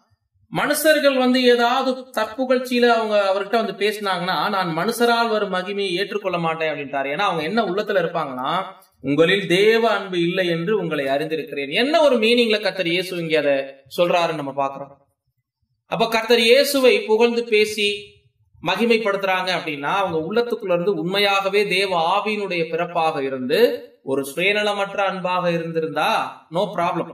மனுஷர்கள் வந்து ஏதாவது தற்புகழ்ச்சியில அவங்க அவர்கிட்ட வந்து பேசினாங்கன்னா நான் மனுஷரால் வரும் மகிமையை ஏற்றுக்கொள்ள மாட்டேன் அப்படின்ட்டாரு ஏன்னா அவங்க என்ன உள்ளத்துல இருப்பாங்கன்னா உங்களில் தேவ அன்பு இல்லை என்று உங்களை அறிந்திருக்கிறேன் என்ன ஒரு மீனிங்ல கத்தர் இயேசு இங்க அதை சொல்றாருன்னு நம்ம பாக்குறோம் அப்ப கர்த்தர் இயேசுவை புகழ்ந்து பேசி மகிமைப்படுத்துறாங்க அப்படின்னா அவங்க உள்ளத்துக்குள்ள இருந்து உண்மையாகவே தேவ ஆவியினுடைய பிறப்பாக இருந்து ஒரு சுயநலமற்ற அன்பாக இருந்திருந்தா நோ ப்ராப்ளம்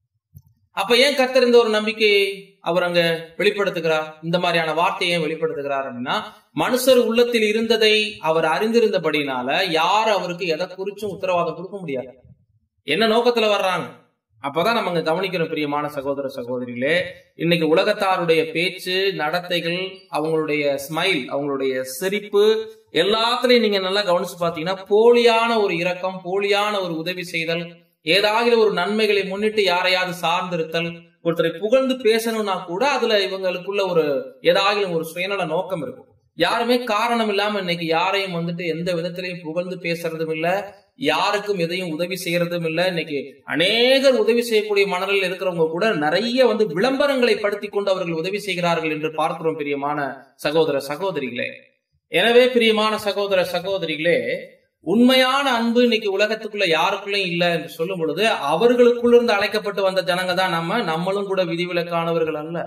அப்ப ஏன் கர்த்தர் இந்த ஒரு நம்பிக்கையை அவர் அங்க வெளிப்படுத்துகிறார் இந்த மாதிரியான வார்த்தையை ஏன் வெளிப்படுத்துகிறார் அப்படின்னா மனுஷர் உள்ளத்தில் இருந்ததை அவர் அறிந்திருந்தபடினால யார் அவருக்கு எதை குறிச்சும் உத்தரவாதம் கொடுக்க முடியாது என்ன நோக்கத்துல வர்றாங்க அப்பதான் நம்ம அங்க கவனிக்கணும் பிரியமான சகோதர சகோதரிகளே இன்னைக்கு உலகத்தாருடைய பேச்சு நடத்தைகள் அவங்களுடைய ஸ்மைல் அவங்களுடைய சிரிப்பு எல்லாத்துலயும் நீங்க நல்லா கவனிச்சு பாத்தீங்கன்னா போலியான ஒரு இரக்கம் போலியான ஒரு உதவி செய்தல் ஏதாவது ஒரு நன்மைகளை முன்னிட்டு யாரையாவது சார்ந்திருத்தல் ஒருத்தரை புகழ்ந்து பேசணும்னா கூட அதுல இவங்களுக்குள்ள ஒரு ஏதாவது ஒரு சுயநல நோக்கம் இருக்கும் யாருமே காரணம் இல்லாம இன்னைக்கு யாரையும் வந்துட்டு எந்த விதத்திலையும் புகழ்ந்து பேசுறதும் இல்ல யாருக்கும் எதையும் உதவி செய்யறதும் இல்ல இன்னைக்கு அநேகர் உதவி செய்யக்கூடிய மனதில் இருக்கிறவங்க கூட நிறைய வந்து விளம்பரங்களை படுத்தி கொண்டு அவர்கள் உதவி செய்கிறார்கள் என்று பார்க்கிறோம் பிரியமான சகோதர சகோதரிகளே எனவே பிரியமான சகோதர சகோதரிகளே உண்மையான அன்பு இன்னைக்கு உலகத்துக்குள்ள யாருக்குள்ளயும் இல்ல என்று சொல்லும் பொழுது அவர்களுக்குள்ள இருந்து அழைக்கப்பட்டு வந்த ஜனங்க தான் நம்ம நம்மளும் கூட விதிவிலக்கானவர்கள் அல்ல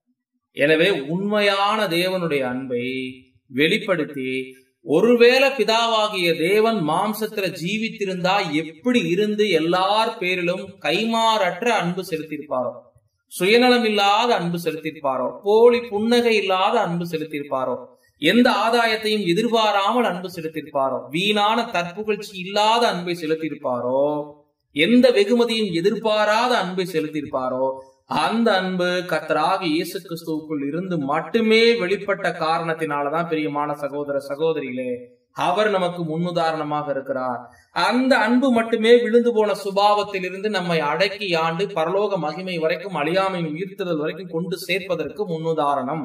எனவே உண்மையான தேவனுடைய அன்பை வெளிப்படுத்தி ஒருவேளை பிதாவாகிய தேவன் மாம்சத்துல ஜீவித்திருந்தா எப்படி இருந்து எல்லார் பேரிலும் கைமாறற்ற அன்பு செலுத்தியிருப்பாரோ சுயநலம் இல்லாத அன்பு செலுத்தியிருப்பாரோ போலி புன்னகை இல்லாத அன்பு செலுத்தியிருப்பாரோ எந்த ஆதாயத்தையும் எதிர்பாராமல் அன்பு செலுத்தியிருப்பாரோ வீணான தற்புகழ்ச்சி இல்லாத அன்பை செலுத்தியிருப்பாரோ எந்த வெகுமதியும் எதிர்பாராத அன்பை செலுத்தியிருப்பாரோ அந்த அன்பு கத்தராகி இயேசு கிறிஸ்துவுக்குள் இருந்து மட்டுமே வெளிப்பட்ட காரணத்தினாலதான் பிரியமான சகோதர சகோதரிகளே அவர் நமக்கு முன்னுதாரணமாக இருக்கிறார் அந்த அன்பு மட்டுமே விழுந்து போன சுபாவத்தில் இருந்து நம்மை அடக்கி ஆண்டு பரலோக மகிமை வரைக்கும் அழியாமையின் உயிர்த்தல் வரைக்கும் கொண்டு சேர்ப்பதற்கு முன்னுதாரணம்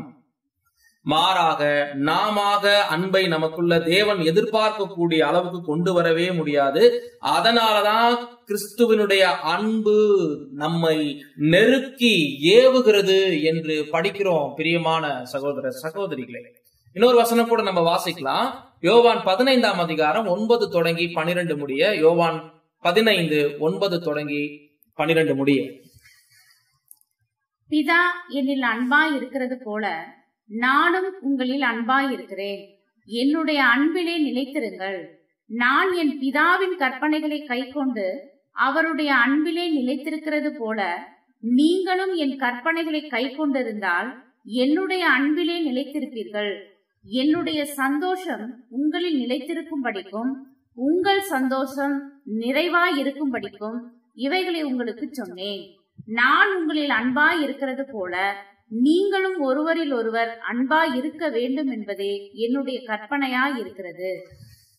மாறாக நாமாக அன்பை நமக்குள்ள தேவன் எதிர்பார்க்கக்கூடிய அளவுக்கு கொண்டு வரவே முடியாது அதனாலதான் கிறிஸ்துவனுடைய அன்பு நம்மை நெருக்கி ஏவுகிறது என்று படிக்கிறோம் பிரியமான சகோதர சகோதரிகளே இன்னொரு வசனம் கூட நம்ம வாசிக்கலாம் யோவான் பதினைந்தாம் அதிகாரம் ஒன்பது தொடங்கி பனிரெண்டு முடிய யோவான் பதினைந்து ஒன்பது தொடங்கி பனிரெண்டு முடிய பிதா என்னில் அன்பாய் இருக்கிறது போல நானும் உங்களில் அன்பாய் இருக்கிறேன் என்னுடைய அன்பிலே நிலைத்திருங்கள் நான் என் பிதாவின் கற்பனைகளை கைக்கொண்டு அவருடைய அன்பிலே நிலைத்திருக்கிறது போல நீங்களும் என் கற்பனைகளை கைக்கொண்டிருந்தால் என்னுடைய அன்பிலே நிலைத்திருப்பீர்கள் என்னுடைய சந்தோஷம் உங்களில் நிலைத்திருக்கும்படிக்கும் உங்கள் சந்தோஷம் நிறைவாய் இருக்கும்படிக்கும் இவைகளை உங்களுக்கு சொன்னேன் நான் உங்களில் அன்பாய் இருக்கிறது போல நீங்களும் ஒருவரில் ஒருவர் அன்பாய் இருக்க வேண்டும் என்பதே என்னுடைய கற்பனையாய் இருக்கிறது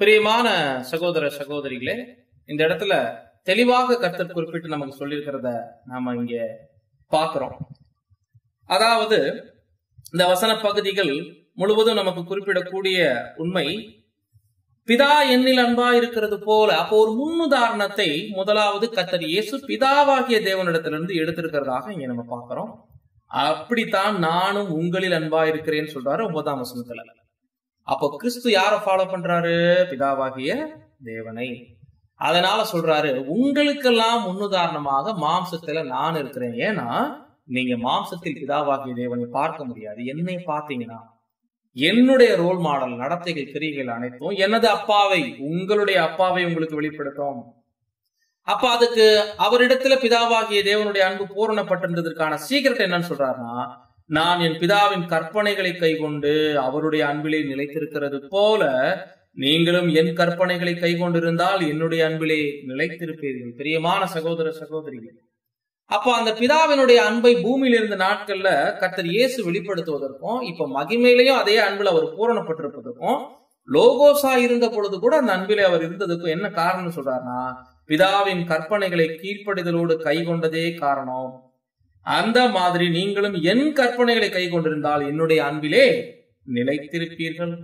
பிரியமான சகோதர சகோதரிகளே இந்த இடத்துல தெளிவாக கர்த்தர் குறிப்பிட்டு நமக்கு சொல்லியிருக்கிறத நாம இங்க பார்க்கிறோம் அதாவது இந்த வசன பகுதிகள் முழுவதும் நமக்கு குறிப்பிடக்கூடிய உண்மை பிதா எண்ணில் அன்பா இருக்கிறது போல அப்போ ஒரு முன்னுதாரணத்தை முதலாவது கத்தர் இயேசு பிதாவாகிய தேவனிடத்திலிருந்து எடுத்திருக்கிறதாக இங்க நம்ம பார்க்கிறோம் அப்படித்தான் நானும் உங்களில் அன்பா இருக்கிறேன்னு சொல்றாரு ஒன்பதாம் வசனத்துல அப்போ கிறிஸ்து யார ஃபாலோ பண்றாரு பிதாவாகிய தேவனை அதனால சொல்றாரு உங்களுக்கெல்லாம் முன்னுதாரணமாக மாம்சத்துல நான் இருக்கிறேன் ஏன்னா நீங்க மாம்சத்தில் பிதாவாகிய தேவனை பார்க்க முடியாது என்னை பார்த்தீங்கன்னா என்னுடைய ரோல் மாடல் நடத்தைகள் கிரிகள் அனைத்தும் எனது அப்பாவை உங்களுடைய அப்பாவை உங்களுக்கு வெளிப்படுத்தும் அப்ப அதுக்கு அவரிடத்துல பிதாவாகிய தேவனுடைய அன்பு பூரணப்பட்டிருந்ததற்கான சீக்கிரட் என்னன்னு சொல்றாருன்னா நான் என் பிதாவின் கற்பனைகளை கைக்கொண்டு அவருடைய அன்பிலே நிலைத்திருக்கிறது போல நீங்களும் என் கற்பனைகளை கைக்கொண்டிருந்தால் என்னுடைய அன்பிலே நிலைத்திருப்பீர்கள் பிரியமான சகோதர சகோதரிகள் அப்போ அந்த பிதாவினுடைய அன்பை பூமியில இருந்த நாட்கள்ல கர்த்தர் இயேசு வெளிப்படுத்துவதற்கும் இப்ப மகிமையிலையும் அதே அன்பில் அவர் பூரணப்பட்டிருப்பதற்கும் லோகோசா இருந்த பொழுது கூட அந்த அன்பிலே அவர் இருந்ததுக்கும் என்ன காரணம் சொல்றாருன்னா பிதாவின் கற்பனைகளை கீழ்ப்படிதலோடு கை கொண்டதே காரணம் அந்த மாதிரி நீங்களும் என் கற்பனைகளை கை கொண்டிருந்தால் என்னுடைய அன்பிலே நிலைத்திருப்பீர்கள்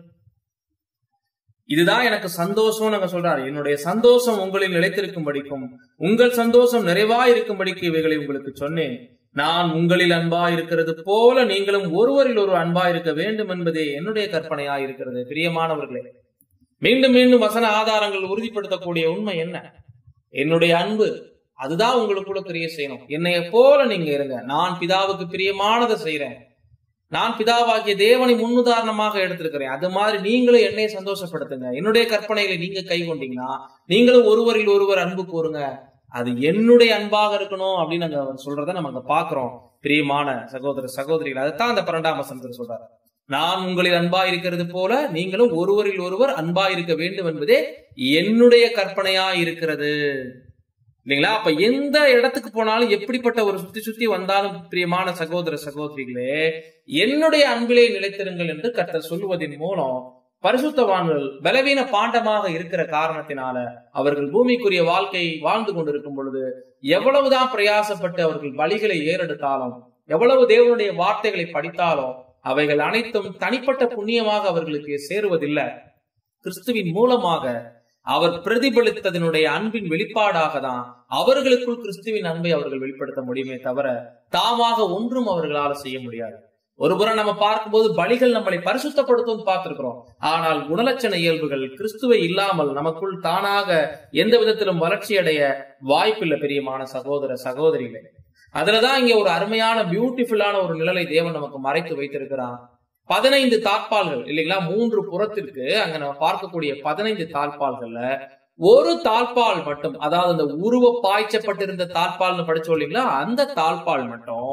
இதுதான் எனக்கு சந்தோஷம் நாங்க சொல்றாரு என்னுடைய சந்தோஷம் உங்களில் நிலைத்திருக்கும்படிக்கும் உங்கள் சந்தோஷம் நிறைவா இருக்கும்படிக்கு இவைகளை உங்களுக்கு சொன்னேன் நான் உங்களில் அன்பா இருக்கிறது போல நீங்களும் ஒருவரில் ஒரு அன்பா இருக்க வேண்டும் என்பதே என்னுடைய கற்பனையா இருக்கிறது பிரியமானவர்களே மீண்டும் மீண்டும் வசன ஆதாரங்கள் உறுதிப்படுத்தக்கூடிய உண்மை என்ன என்னுடைய அன்பு அதுதான் உங்களுக்குள்ள கிரிய செய்யணும் என்னைய போல நீங்க இருங்க நான் பிதாவுக்கு பிரியமானதை செய்யறேன் நான் பிதாவாகிய தேவனை முன்னுதாரணமாக எடுத்திருக்கிறேன் அது மாதிரி நீங்களும் என்னை சந்தோஷப்படுத்துங்க என்னுடைய கற்பனைகளை நீங்க கை கொண்டீங்கன்னா நீங்களும் ஒருவரில் ஒருவர் அன்பு கூறுங்க அது என்னுடைய அன்பாக இருக்கணும் அப்படின்னு நாங்க அவர் சொல்றத நம்ம அங்க பாக்குறோம் பிரியமான சகோதர சகோதரிகள் அதுதான் அந்த பன்னெண்டாம் வசனத்தில் சொல்றாரு நான் உங்களில் அன்பா இருக்கிறது போல நீங்களும் ஒருவரில் ஒருவர் அன்பா இருக்க வேண்டும் என்பதே என்னுடைய கற்பனையா இருக்கிறது இல்லைங்களா அப்ப எந்த இடத்துக்கு போனாலும் எப்படிப்பட்ட ஒரு சுத்தி சுத்தி வந்தாலும் பிரியமான சகோதர சகோதரிகளே என்னுடைய அன்பிலே நிலைத்திருங்கள் என்று கர்த்தர் சொல்லுவதன் மூலம் பரிசுத்தவான்கள் பலவீன பாண்டமாக இருக்கிற காரணத்தினால அவர்கள் பூமிக்குரிய வாழ்க்கையை வாழ்ந்து கொண்டிருக்கும் பொழுது எவ்வளவுதான் பிரயாசப்பட்டு அவர்கள் வழிகளை ஏறெடுத்தாலும் எவ்வளவு தேவனுடைய வார்த்தைகளை படித்தாலும் அவைகள் அனைத்தும் தனிப்பட்ட புண்ணியமாக அவர்களுக்கு சேருவதில்லை கிறிஸ்துவின் மூலமாக அவர் பிரதிபலித்ததனுடைய அன்பின் வெளிப்பாடாக தான் அவர்களுக்குள் கிறிஸ்துவின் அன்பை அவர்கள் வெளிப்படுத்த முடியுமே தவிர தாமாக ஒன்றும் அவர்களால் செய்ய முடியாது ஒருபுறம் நம்ம பார்க்கும்போது பலிகள் நம்மளை பரிசுத்தப்படுத்தும் பார்த்திருக்கிறோம் ஆனால் குணலட்சண இயல்புகள் கிறிஸ்துவை இல்லாமல் நமக்குள் தானாக எந்த விதத்திலும் வளர்ச்சி அடைய வாய்ப்பில்லை பிரியமான சகோதர சகோதரிகளே அதுலதான் இங்க ஒரு அருமையான பியூட்டிஃபுல்லான ஒரு நிழலை தேவன் நமக்கு மறைத்து வைத்திருக்கிறான் பதினைந்து தாழ்பால்கள் இல்லைங்களா மூன்று புறத்திற்கு அங்க நம்ம பார்க்கக்கூடிய பதினைந்து தாழ்பால்கள்ல ஒரு தாழ்பால் மட்டும் அதாவது அந்த உருவ பாய்ச்சப்பட்டிருந்த தாழ்பால்னு படிச்சோம் இல்லைங்களா அந்த தாழ்பால் மட்டும்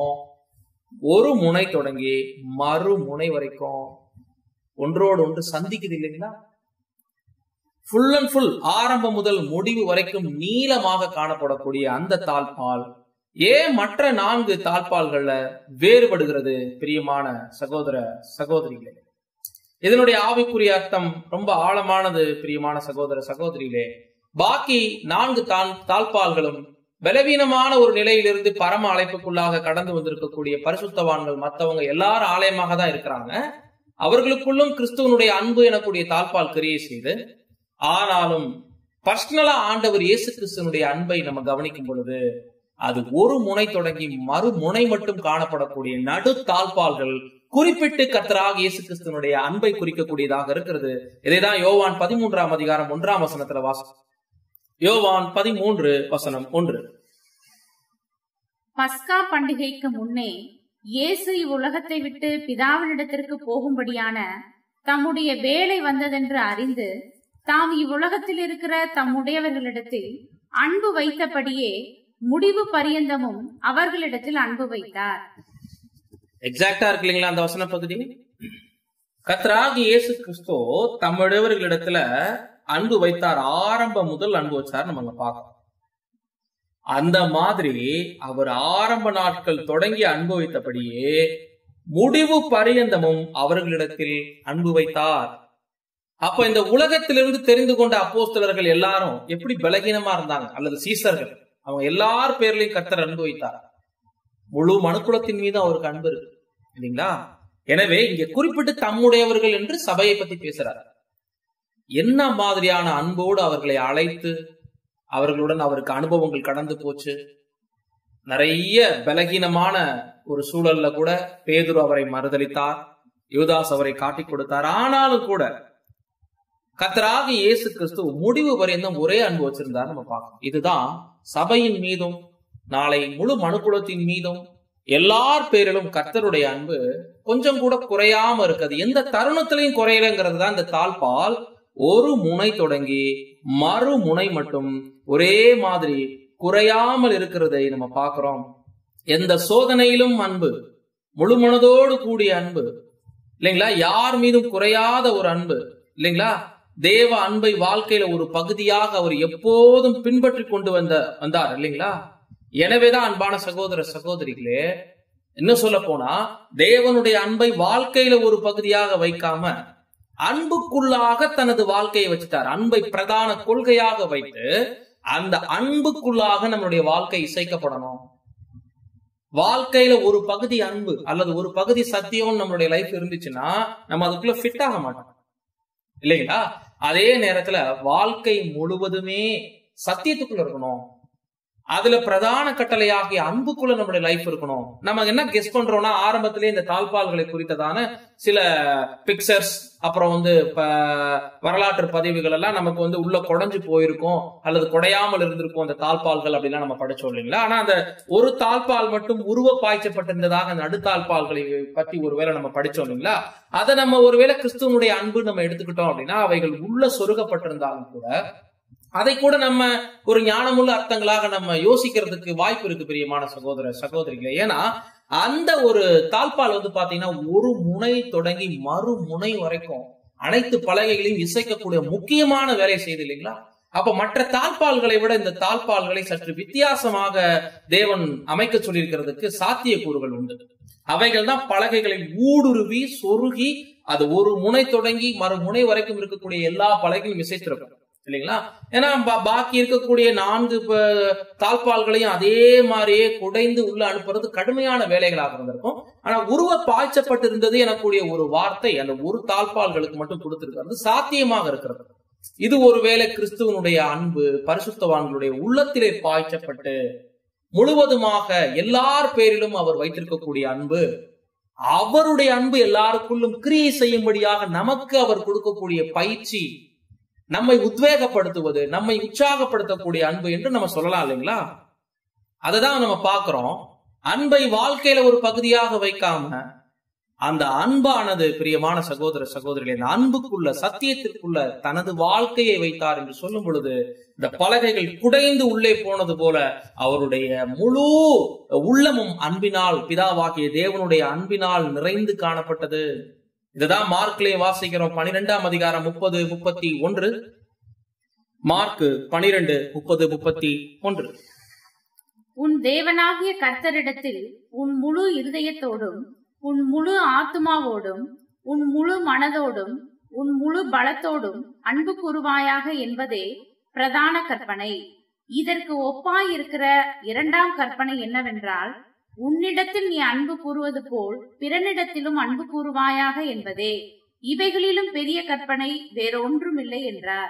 ஒரு முனை தொடங்கி மறு முனை வரைக்கும் ஒன்றோடு ஒன்று சந்திக்குது இல்லைங்களா ஃபுல் அண்ட் ஃபுல் ஆரம்பம் முதல் முடிவு வரைக்கும் நீளமாக காணப்படக்கூடிய அந்த தாழ்பால் ஏன் மற்ற நான்கு தாழ்பால்கள்ல வேறுபடுகிறது பிரியமான சகோதர சகோதரிகளே இதனுடைய ஆவிக்குரிய அர்த்தம் ரொம்ப ஆழமானது பிரியமான சகோதர சகோதரிகளே பாக்கி நான்கு தான் தாழ்பால்களும் பலவீனமான ஒரு நிலையிலிருந்து பரம அழைப்புக்குள்ளாக கடந்து வந்திருக்கக்கூடிய பரிசுத்தவான்கள் மத்தவங்க எல்லாரும் ஆலயமாக தான் இருக்கிறாங்க அவர்களுக்குள்ளும் கிறிஸ்துவனுடைய அன்பு எனக்கூடிய தாழ்பால் கிரியை செய்து ஆனாலும் பர்சனலா ஆண்டவர் இயேசு கிறிஸ்துவனுடைய அன்பை நம்ம கவனிக்கும் பொழுது அது ஒரு முனை தொடங்கி மறு முனை மட்டும் காணப்படக்கூடிய நடு தாழ்பால்கள் குறிப்பிட்டு கத்தராக இயேசு கிறிஸ்துவனுடைய அன்பை குறிக்கக்கூடியதாக இருக்கிறது இதைதான் யோவான் பதிமூன்றாம் அதிகாரம் ஒன்றாம் வசனத்துல வாசம் யோவான் பதிமூன்று வசனம் ஒன்று பஸ்கா பண்டிகைக்கு முன்னே இயேசு இவ்வுலகத்தை விட்டு பிதாவினிடத்திற்கு போகும்படியான தம்முடைய வேலை வந்ததென்று அறிந்து தாம் இவ்வுலகத்தில் இருக்கிற தம்முடையவர்களிடத்தில் அன்பு வைத்தபடியே முடிவு பரியந்தமும் அவர்களிடத்தில் அன்பு வைத்தார் எக்ஸாக்டா இருக்கு இல்லைங்களா அந்த வசன பகுதி கத்ராகி இயேசு கிறிஸ்தோ தம்முடையவர்களிடத்துல அன்பு வைத்தார் ஆரம்பம் முதல் அன்பு வச்சார் நம்ம அங்க பார்க்கணும் அந்த மாதிரி அவர் ஆரம்ப நாட்கள் தொடங்கி அன்பு வைத்தபடியே முடிவு பரியந்தமும் அவர்களிடத்தில் அன்பு வைத்தார் அப்ப இந்த உலகத்திலிருந்து தெரிந்து கொண்ட அப்போஸ்தலர்கள் எல்லாரும் எப்படி பலகீனமா இருந்தாங்க அல்லது சீசர்கள் அவங்க எல்லார் பேர்லயும் கர்த்தர் அன்பு வைத்தார் முழு மனுக்குலத்தின் மீது அவருக்கு அன்பு இருக்கு இல்லைங்களா எனவே இங்க குறிப்பிட்டு தம்முடையவர்கள் என்று சபையை பத்தி பேசுறார் என்ன மாதிரியான அன்போடு அவர்களை அழைத்து அவர்களுடன் அவருக்கு அனுபவங்கள் கடந்து போச்சு நிறைய பலகீனமான ஒரு சூழல்ல கூட பேதுரு அவரை மறுதளித்தார் யுவதாஸ் அவரை காட்டிக் கொடுத்தார் ஆனாலும் கூட கத்தராக இயேசு கிறிஸ்து முடிவு வரைந்தும் ஒரே அன்பு வச்சிருந்தார் நம்ம பார்க்கணும் இதுதான் சபையின் மீதும் நாளை முழு மனுக்குலத்தின் மீதும் எல்லார் பேரிலும் கர்த்தருடைய அன்பு கொஞ்சம் கூட குறையாம இருக்குது எந்த தருணத்திலையும் குறையலங்கிறது தான் இந்த தாழ்பால் ஒரு முனை தொடங்கி மறு முனை மட்டும் ஒரே மாதிரி குறையாமல் இருக்கிறதை நம்ம பார்க்கிறோம் எந்த சோதனையிலும் அன்பு முழு மனதோடு கூடிய அன்பு இல்லைங்களா யார் மீதும் குறையாத ஒரு அன்பு இல்லைங்களா தேவ அன்பை வாழ்க்கையில ஒரு பகுதியாக அவர் எப்போதும் பின்பற்றி கொண்டு வந்த வந்தார் இல்லைங்களா எனவேதான் அன்பான சகோதர சகோதரிகளே என்ன சொல்ல போனா தேவனுடைய அன்பை வாழ்க்கையில ஒரு பகுதியாக வைக்காம அன்புக்குள்ளாக தனது வாழ்க்கையை வச்சுட்டார் அன்பை பிரதான கொள்கையாக வைத்து அந்த அன்புக்குள்ளாக நம்மளுடைய வாழ்க்கை இசைக்கப்படணும் வாழ்க்கையில ஒரு பகுதி அன்பு அல்லது ஒரு பகுதி சத்தியம் நம்மளுடைய லைஃப் இருந்துச்சுன்னா நம்ம அதுக்குள்ள ஃபிட் ஆக மாட்டோம் இல்லைங்களா அதே நேரத்துல வாழ்க்கை முழுவதுமே சத்தியத்துக்குள்ள இருக்கணும் அதுல பிரதான கட்டளையாகிய அன்புக்குள்ள நம்மளுடைய லைஃப் இருக்கணும் நம்ம என்ன கெஸ் பண்றோம்னா ஆரம்பத்திலே இந்த தாழ்பால்களை குறித்ததான சில பிக்சர்ஸ் அப்புறம் வந்து வரலாற்று பதிவுகள் எல்லாம் நமக்கு வந்து உள்ள குறைஞ்சு போயிருக்கும் அல்லது குடையாமல் இருந்திருக்கும் அந்த தாழ்பால்கள் அப்படிலாம் நம்ம படிச்சோம் இல்லைங்களா ஆனா அந்த ஒரு தாழ்பால் மட்டும் உருவ பாய்ச்சப்பட்டிருந்ததாக அந்த நடுத்தாழ்பால்களை பத்தி ஒருவேளை நம்ம படிச்சோம் இல்லைங்களா அதை நம்ம ஒருவேளை கிறிஸ்துவனுடைய அன்பு நம்ம எடுத்துக்கிட்டோம் அப்படின்னா அவைகள் உள்ள சொருகப்பட்டிருந்தாலும் கூட அதை கூட நம்ம ஒரு ஞானமுள்ள அர்த்தங்களாக நம்ம யோசிக்கிறதுக்கு வாய்ப்பு இருக்கு பிரியமான சகோதர சகோதரிகளே ஏன்னா அந்த ஒரு தாழ்பால் வந்து பாத்தீங்கன்னா ஒரு முனை தொடங்கி மறு முனை வரைக்கும் அனைத்து பலகைகளையும் இசைக்கக்கூடிய முக்கியமான வேலை செய்து இல்லைங்களா அப்ப மற்ற தாழ்பால்களை விட இந்த தாழ்பால்களை சற்று வித்தியாசமாக தேவன் அமைக்க சொல்லியிருக்கிறதுக்கு சாத்தியக்கூறுகள் உண்டு அவைகள் தான் பலகைகளை ஊடுருவி சொருகி அது ஒரு முனை தொடங்கி மறு முனை வரைக்கும் இருக்கக்கூடிய எல்லா பலகையும் இசைத்திருக்கும் இல்லைங்களா ஏன்னா பாக்கி இருக்கக்கூடிய நான்கு தாழ்பால்களையும் அதே மாதிரியே குடைந்து உள்ள அனுப்புறது கடுமையான வேலைகளாக இருந்திருக்கும் ஆனா உருவ பாய்ச்சப்பட்டிருந்தது எனக்கூடிய ஒரு வார்த்தை அந்த ஒரு தாழ்பால்களுக்கு மட்டும் கொடுத்திருக்கிறது சாத்தியமாக இருக்கிறது இது ஒருவேளை கிறிஸ்துவனுடைய அன்பு பரிசுத்தவான்களுடைய உள்ளத்திலே பாய்ச்சப்பட்டு முழுவதுமாக எல்லார் பேரிலும் அவர் வைத்திருக்கக்கூடிய அன்பு அவருடைய அன்பு எல்லாருக்குள்ளும் கிரியை செய்யும்படியாக நமக்கு அவர் கொடுக்கக்கூடிய பயிற்சி நம்மை உத்வேகப்படுத்துவது நம்மை உற்சாகப்படுத்தக்கூடிய அன்பு என்று நம்ம சொல்லலாம் இல்லைங்களா அததான் நம்ம பார்க்கிறோம் அன்பை வாழ்க்கையில ஒரு பகுதியாக வைக்காம அந்த அன்பானது பிரியமான சகோதர சகோதரிகளே இந்த அன்புக்குள்ள சத்தியத்திற்குள்ள தனது வாழ்க்கையை வைத்தார் என்று சொல்லும் பொழுது இந்த பலகைகள் குடைந்து உள்ளே போனது போல அவருடைய முழு உள்ளமும் அன்பினால் பிதாவாகிய தேவனுடைய அன்பினால் நிறைந்து காணப்பட்டது இதுதான் மார்க்லயே வாசிக்கிறோம் பனிரெண்டாம் அதிகாரம் முப்பது முப்பத்தி ஒன்று மார்க் பனிரெண்டு முப்பது முப்பத்தி ஒன்று உன் தேவனாகிய கர்த்தரிடத்தில் உன் முழு இருதயத்தோடும் உன் முழு ஆத்துமாவோடும் உன் முழு மனதோடும் உன் முழு பலத்தோடும் அன்பு கூறுவாயாக என்பதே பிரதான கற்பனை இதற்கு ஒப்பாயிருக்கிற இரண்டாம் கற்பனை என்னவென்றால் உன்னிடத்தில் நீ அன்பு கூறுவது போல் பிறனிடத்திலும் அன்பு கூறுவாயாக என்பதே இவைகளிலும் பெரிய கற்பனை வேறொன்றும் இல்லை என்றார்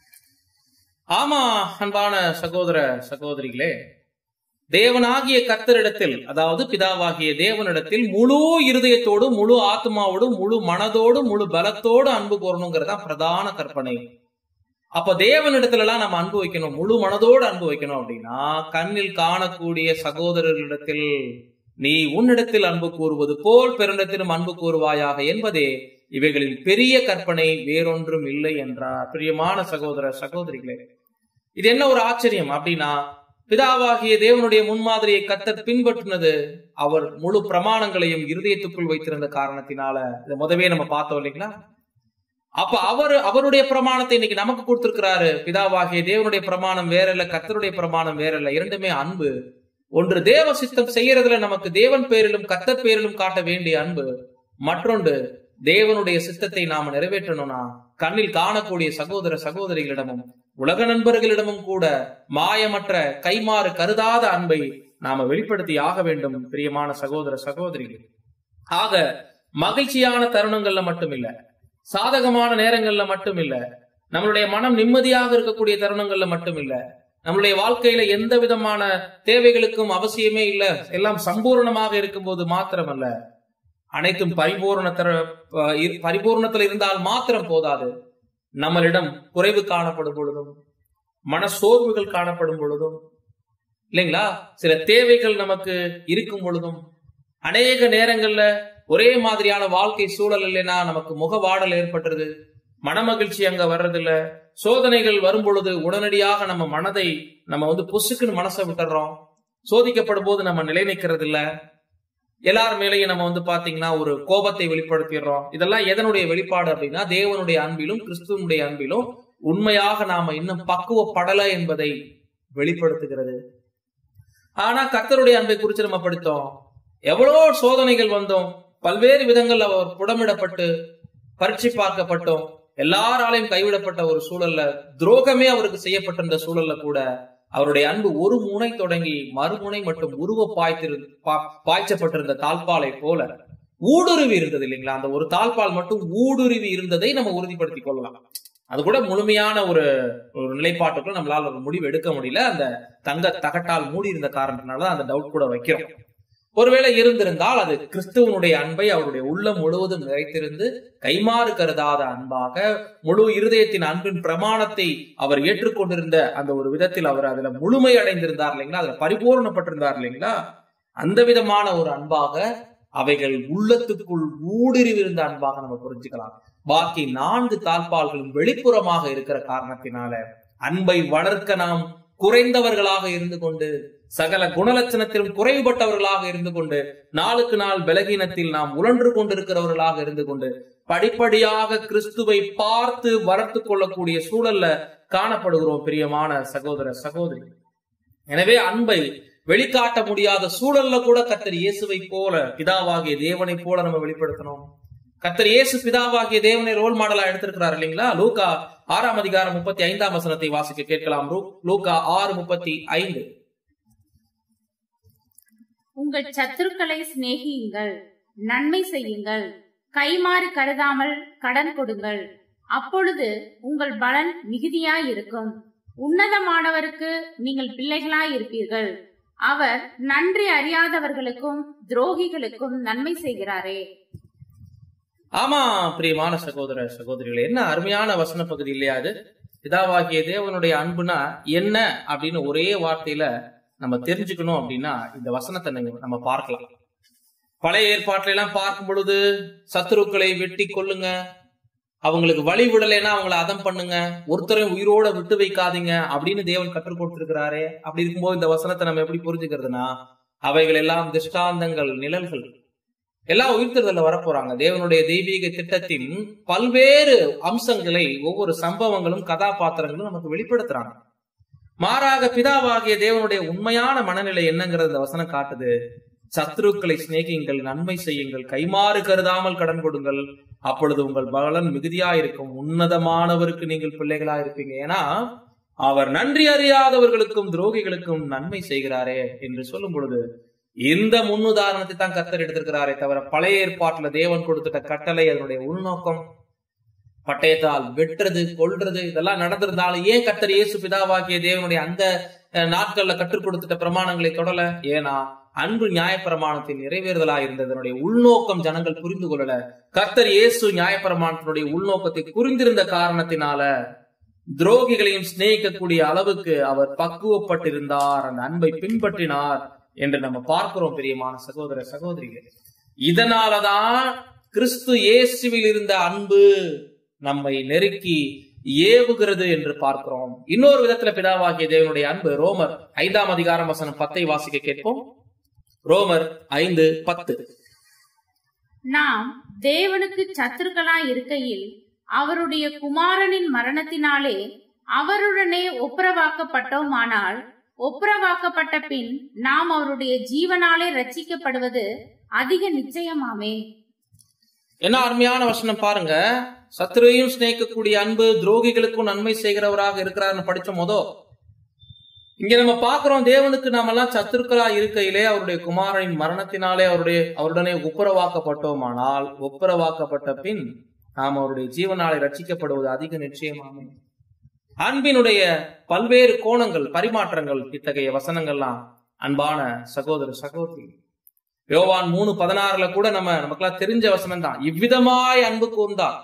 ஆமா அன்பான சகோதர சகோதரிகளே தேவனாகிய கர்த்தரிடத்தில் அதாவது பிதாவாகிய தேவனிடத்தில் முழு இருதயத்தோடு முழு ஆத்மாவோடு முழு மனதோடு முழு பலத்தோடு அன்பு கூறணுங்கிறதான் பிரதான கற்பனை அப்ப தேவனிடத்துல எல்லாம் நம்ம அன்பு வைக்கணும் முழு மனதோடு அன்பு வைக்கணும் அப்படின்னா கண்ணில் காணக்கூடிய சகோதரர்களிடத்தில் நீ உன்னிடத்தில் அன்பு கூறுவது போல் பிறனிடத்திலும் அன்பு கூறுவாயாக என்பதே இவைகளில் பெரிய கற்பனை வேறொன்றும் இல்லை என்றார் பிரியமான சகோதர சகோதரிகளே இது என்ன ஒரு ஆச்சரியம் அப்படின்னா பிதாவாகிய தேவனுடைய முன்மாதிரியை கத்தர் பின்பற்றினது அவர் முழு பிரமாணங்களையும் இருதயத்துக்குள் வைத்திருந்த காரணத்தினால இதை முதவே நம்ம பார்த்தோம் இல்லைங்களா அப்ப அவர் அவருடைய பிரமாணத்தை இன்னைக்கு நமக்கு கொடுத்திருக்கிறாரு பிதாவாகிய தேவனுடைய பிரமாணம் வேற இல்ல கத்தருடைய பிரமாணம் வேற இல்ல இரண்டுமே அன்பு ஒன்று தேவ சித்தம் செய்யறதுல நமக்கு தேவன் பேரிலும் கத்தர் பேரிலும் காட்ட வேண்டிய அன்பு மற்றொன்று தேவனுடைய சித்தத்தை நாம நிறைவேற்றணும்னா கண்ணில் காணக்கூடிய சகோதர சகோதரிகளிடமும் உலக நண்பர்களிடமும் கூட மாயமற்ற கைமாறு கருதாத அன்பை நாம வெளிப்படுத்தி ஆக வேண்டும் பிரியமான சகோதர சகோதரிகள் ஆக மகிழ்ச்சியான தருணங்கள்ல மட்டும் இல்ல சாதகமான நேரங்கள்ல மட்டும் இல்ல நம்மளுடைய மனம் நிம்மதியாக இருக்கக்கூடிய தருணங்கள்ல மட்டும் இல்ல நம்மளுடைய வாழ்க்கையில எந்த விதமான தேவைகளுக்கும் அவசியமே இல்ல எல்லாம் சம்பூர்ணமாக இருக்கும்போது மாத்திரமல்ல அனைத்தும் பரிபூர்ண தர பரிபூர்ணத்தில் இருந்தால் மாத்திரம் போதாது நம்மளிடம் குறைவு காணப்படும் பொழுதும் மன சோர்வுகள் காணப்படும் பொழுதும் இல்லைங்களா சில தேவைகள் நமக்கு இருக்கும் பொழுதும் அநேக நேரங்கள்ல ஒரே மாதிரியான வாழ்க்கை சூழல் இல்லைன்னா நமக்கு முகவாடல் ஏற்பட்டுருது மனமகிழ்ச்சி அங்க வர்றதில்ல சோதனைகள் வரும் பொழுது உடனடியாக நம்ம மனதை நம்ம வந்து பொசுக்குன்னு மனசை விட்டுறோம் சோதிக்கப்படும் போது நம்ம நிலை நிற்கிறது இல்ல எல்லார் மேலேயும் நம்ம வந்து பாத்தீங்கன்னா ஒரு கோபத்தை வெளிப்படுத்திடுறோம் இதெல்லாம் எதனுடைய வெளிப்பாடு அப்படின்னா தேவனுடைய அன்பிலும் கிறிஸ்துவனுடைய அன்பிலும் உண்மையாக நாம இன்னும் பக்குவப்படல என்பதை வெளிப்படுத்துகிறது ஆனா கர்த்தருடைய அன்பை குறித்து நம்ம படித்தோம் எவ்வளோ சோதனைகள் வந்தோம் பல்வேறு விதங்கள் அவர் புடமிடப்பட்டு பரீட்சை பார்க்கப்பட்டோம் எல்லாராலையும் கைவிடப்பட்ட ஒரு சூழல்ல துரோகமே அவருக்கு செய்யப்பட்டிருந்த சூழல்ல கூட அவருடைய அன்பு ஒரு முனை தொடங்கி மறுமுனை மட்டும் உருவ பாய்த்திரு பாய்ச்சப்பட்டிருந்த தாழ்பாலை போல ஊடுருவி இருந்தது இல்லைங்களா அந்த ஒரு தாழ்பால் மட்டும் ஊடுருவி இருந்ததை நம்ம உறுதிப்படுத்திக் கொள்ளலாம் அது கூட முழுமையான ஒரு ஒரு நிலைப்பாட்டுக்குள்ள நம்மளால ஒரு முடிவு எடுக்க முடியல அந்த தங்க தகட்டால் மூடி இருந்த காரணத்தினால அந்த டவுட் கூட வைக்கிறோம் ஒருவேளை இருந்திருந்தால் அது கிறிஸ்துவனுடைய அன்பை அவருடைய உள்ளம் முழுவதும் நிறைத்திருந்து கைமாறு கருதாத அன்பாக முழு இருதயத்தின் அன்பின் பிரமாணத்தை அவர் ஏற்றுக்கொண்டிருந்த அந்த ஒரு விதத்தில் அவர் அதுல முழுமை அடைந்திருந்தார் இல்லைங்களா அதுல பரிபூர்ணப்பட்டிருந்தார் இல்லைங்களா அந்த விதமான ஒரு அன்பாக அவைகள் உள்ளத்துக்குள் ஊடுருவிருந்த அன்பாக நம்ம புரிஞ்சுக்கலாம் பாக்கி நான்கு தாழ்பால்களும் வெளிப்புறமாக இருக்கிற காரணத்தினால அன்பை வளர்க்க நாம் குறைந்தவர்களாக இருந்து கொண்டு சகல குணலட்சணத்திலும் குறைவுபட்டவர்களாக இருந்து கொண்டு நாளுக்கு நாள் பலகீனத்தில் நாம் உழன்று கொண்டிருக்கிறவர்களாக இருந்து கொண்டு படிப்படியாக கிறிஸ்துவை பார்த்து வளர்த்து கொள்ளக்கூடிய சூழல்ல காணப்படுகிறோம் பிரியமான சகோதர சகோதரி எனவே அன்பை வெளிக்காட்ட முடியாத சூழல்ல கூட கத்தர் இயேசுவை போல பிதாவாகிய தேவனை போல நம்ம வெளிப்படுத்தணும் கத்தர் இயேசு பிதாவாகிய தேவனை ரோல் மாடலா எடுத்திருக்கிறார் இல்லைங்களா லூகா ஆறாம் அதிகாரம் முப்பத்தி ஐந்தாம் வசனத்தை வாசிக்க கேட்கலாம் லூகா ஆறு முப்பத்தி ஐந்து உங்கள் சத்துருக்களை சிநேகியுங்கள் நன்மை செய்யுங்கள் கைமாறு கருதாமல் கடன் கொடுங்கள் அப்பொழுது உங்கள் பலன் மிகுதியாயிருக்கும் உன்னதமானவருக்கு நீங்கள் பிள்ளைகளாயிருப்பீர்கள் அவர் நன்றி அறியாதவர்களுக்கும் துரோகிகளுக்கும் நன்மை செய்கிறாரே ஆமா பிரியமான சகோதர சகோதரிகளே என்ன அருமையான வசன பகுதி இல்லையா அது பிதாவாகிய தேவனுடைய அன்புனா என்ன அப்படின்னு ஒரே வார்த்தையில நம்ம தெரிஞ்சுக்கணும் அப்படின்னா இந்த வசனத்தை நம்ம பார்க்கலாம் பழைய ஏற்பாட்டில எல்லாம் பார்க்கும் பொழுது சத்துருக்களை வெட்டி கொள்ளுங்க அவங்களுக்கு வழி விடலைன்னா அவங்கள அதம் பண்ணுங்க ஒருத்தரையும் உயிரோட விட்டு வைக்காதீங்க அப்படின்னு தேவன் கற்றுக் கொடுத்திருக்கிறாரே அப்படி இருக்கும்போது இந்த வசனத்தை நம்ம எப்படி புரிஞ்சுக்கிறதுனா அவைகள் எல்லாம் திஷ்டாந்தங்கள் நிழல்கள் எல்லாம் உயிர்த்தெழுதல வரப்போறாங்க தேவனுடைய தெய்வீக திட்டத்தின் பல்வேறு அம்சங்களை ஒவ்வொரு சம்பவங்களும் கதாபாத்திரங்களும் நமக்கு வெளிப்படுத்துறாங்க மாறாக பிதாவாகிய தேவனுடைய உண்மையான மனநிலை என்னங்கிறது இந்த வசனம் காட்டுது சத்ருக்களை சிநேகியுங்கள் நன்மை செய்யுங்கள் கைமாறு கருதாமல் கடன் கொடுங்கள் அப்பொழுது உங்கள் பலன் மிகுதியாயிருக்கும் உன்னதமானவருக்கு நீங்கள் பிள்ளைகளா இருப்பீங்க ஏன்னா அவர் நன்றி அறியாதவர்களுக்கும் துரோகிகளுக்கும் நன்மை செய்கிறாரே என்று சொல்லும் பொழுது இந்த முன்னுதாரணத்தை தான் கத்தர் எடுத்திருக்கிறாரே தவிர பழைய ஏற்பாட்டுல தேவன் கொடுத்துட்ட கட்டளை அதனுடைய உள்நோக்கம் பட்டயத்தால் வெட்டுறது கொல்றது இதெல்லாம் நடந்திருந்தாலும் ஏன் கத்தர் இயேசு பிதாவாகிய தேவனுடைய அந்த நாட்கள்ல கற்றுக் கொடுத்துட்ட பிரமாணங்களை தொடல ஏன்னா அன்பு நியாயப்பிரமாணத்தின் நிறைவேறுதலா இருந்ததனுடைய உள்நோக்கம் ஜனங்கள் புரிந்து கொள்ளல கர்த்தர் இயேசு நியாயப்பிரமாணத்தினுடைய உள்நோக்கத்தை புரிந்திருந்த காரணத்தினால துரோகிகளையும் சிநேகிக்கக்கூடிய அளவுக்கு அவர் பக்குவப்பட்டிருந்தார் அந்த அன்பை பின்பற்றினார் என்று நம்ம பார்க்கிறோம் பிரியமான சகோதர சகோதரிகள் இதனாலதான் கிறிஸ்து இயேசுவில் இருந்த அன்பு நம்மை நெருக்கி ஏவுகிறது என்று பார்க்கிறோம் இன்னொரு விதத்துல பிதாவாகிய தேவனுடைய அன்பு ரோமர் ஐந்தாம் அதிகாரம் வசனம் பத்தை வாசிக்க கேட்போம் ரோமர் ஐந்து பத்து நாம் தேவனுக்கு சத்துருக்களாய் இருக்கையில் அவருடைய குமாரனின் மரணத்தினாலே அவருடனே ஒப்புரவாக்கப்பட்டோமானால் ஒப்புரவாக்கப்பட்ட பின் நாம் அவருடைய ஜீவனாலே ரட்சிக்கப்படுவது அதிக நிச்சயமாமே என்ன அருமையான வசனம் பாருங்க சத்துருவையும் சிநேகிக்கக்கூடிய அன்பு துரோகிகளுக்கும் நன்மை செய்கிறவராக இருக்கிறார்னு படிச்ச மொதோ இங்க நம்ம பாக்குறோம் தேவனுக்கு நாமெல்லாம் சத்துருக்களா இருக்கையிலே அவருடைய குமாரனின் மரணத்தினாலே அவருடைய அவருடனே ஒப்புரவாக்கப்பட்டோமானால் ஒப்புரவாக்கப்பட்ட பின் நாம் அவருடைய ஜீவனாலை ரட்சிக்கப்படுவது அதிக நிச்சயமாமே அன்பினுடைய பல்வேறு கோணங்கள் பரிமாற்றங்கள் இத்தகைய வசனங்கள்லாம் அன்பான சகோதர சகோதரி யோவான் மூணு பதினாறுல கூட நம்ம நமக்கெல்லாம் தெரிஞ்ச வசனம் தான் இவ்விதமாய் அன்பு கூர்ந்தார்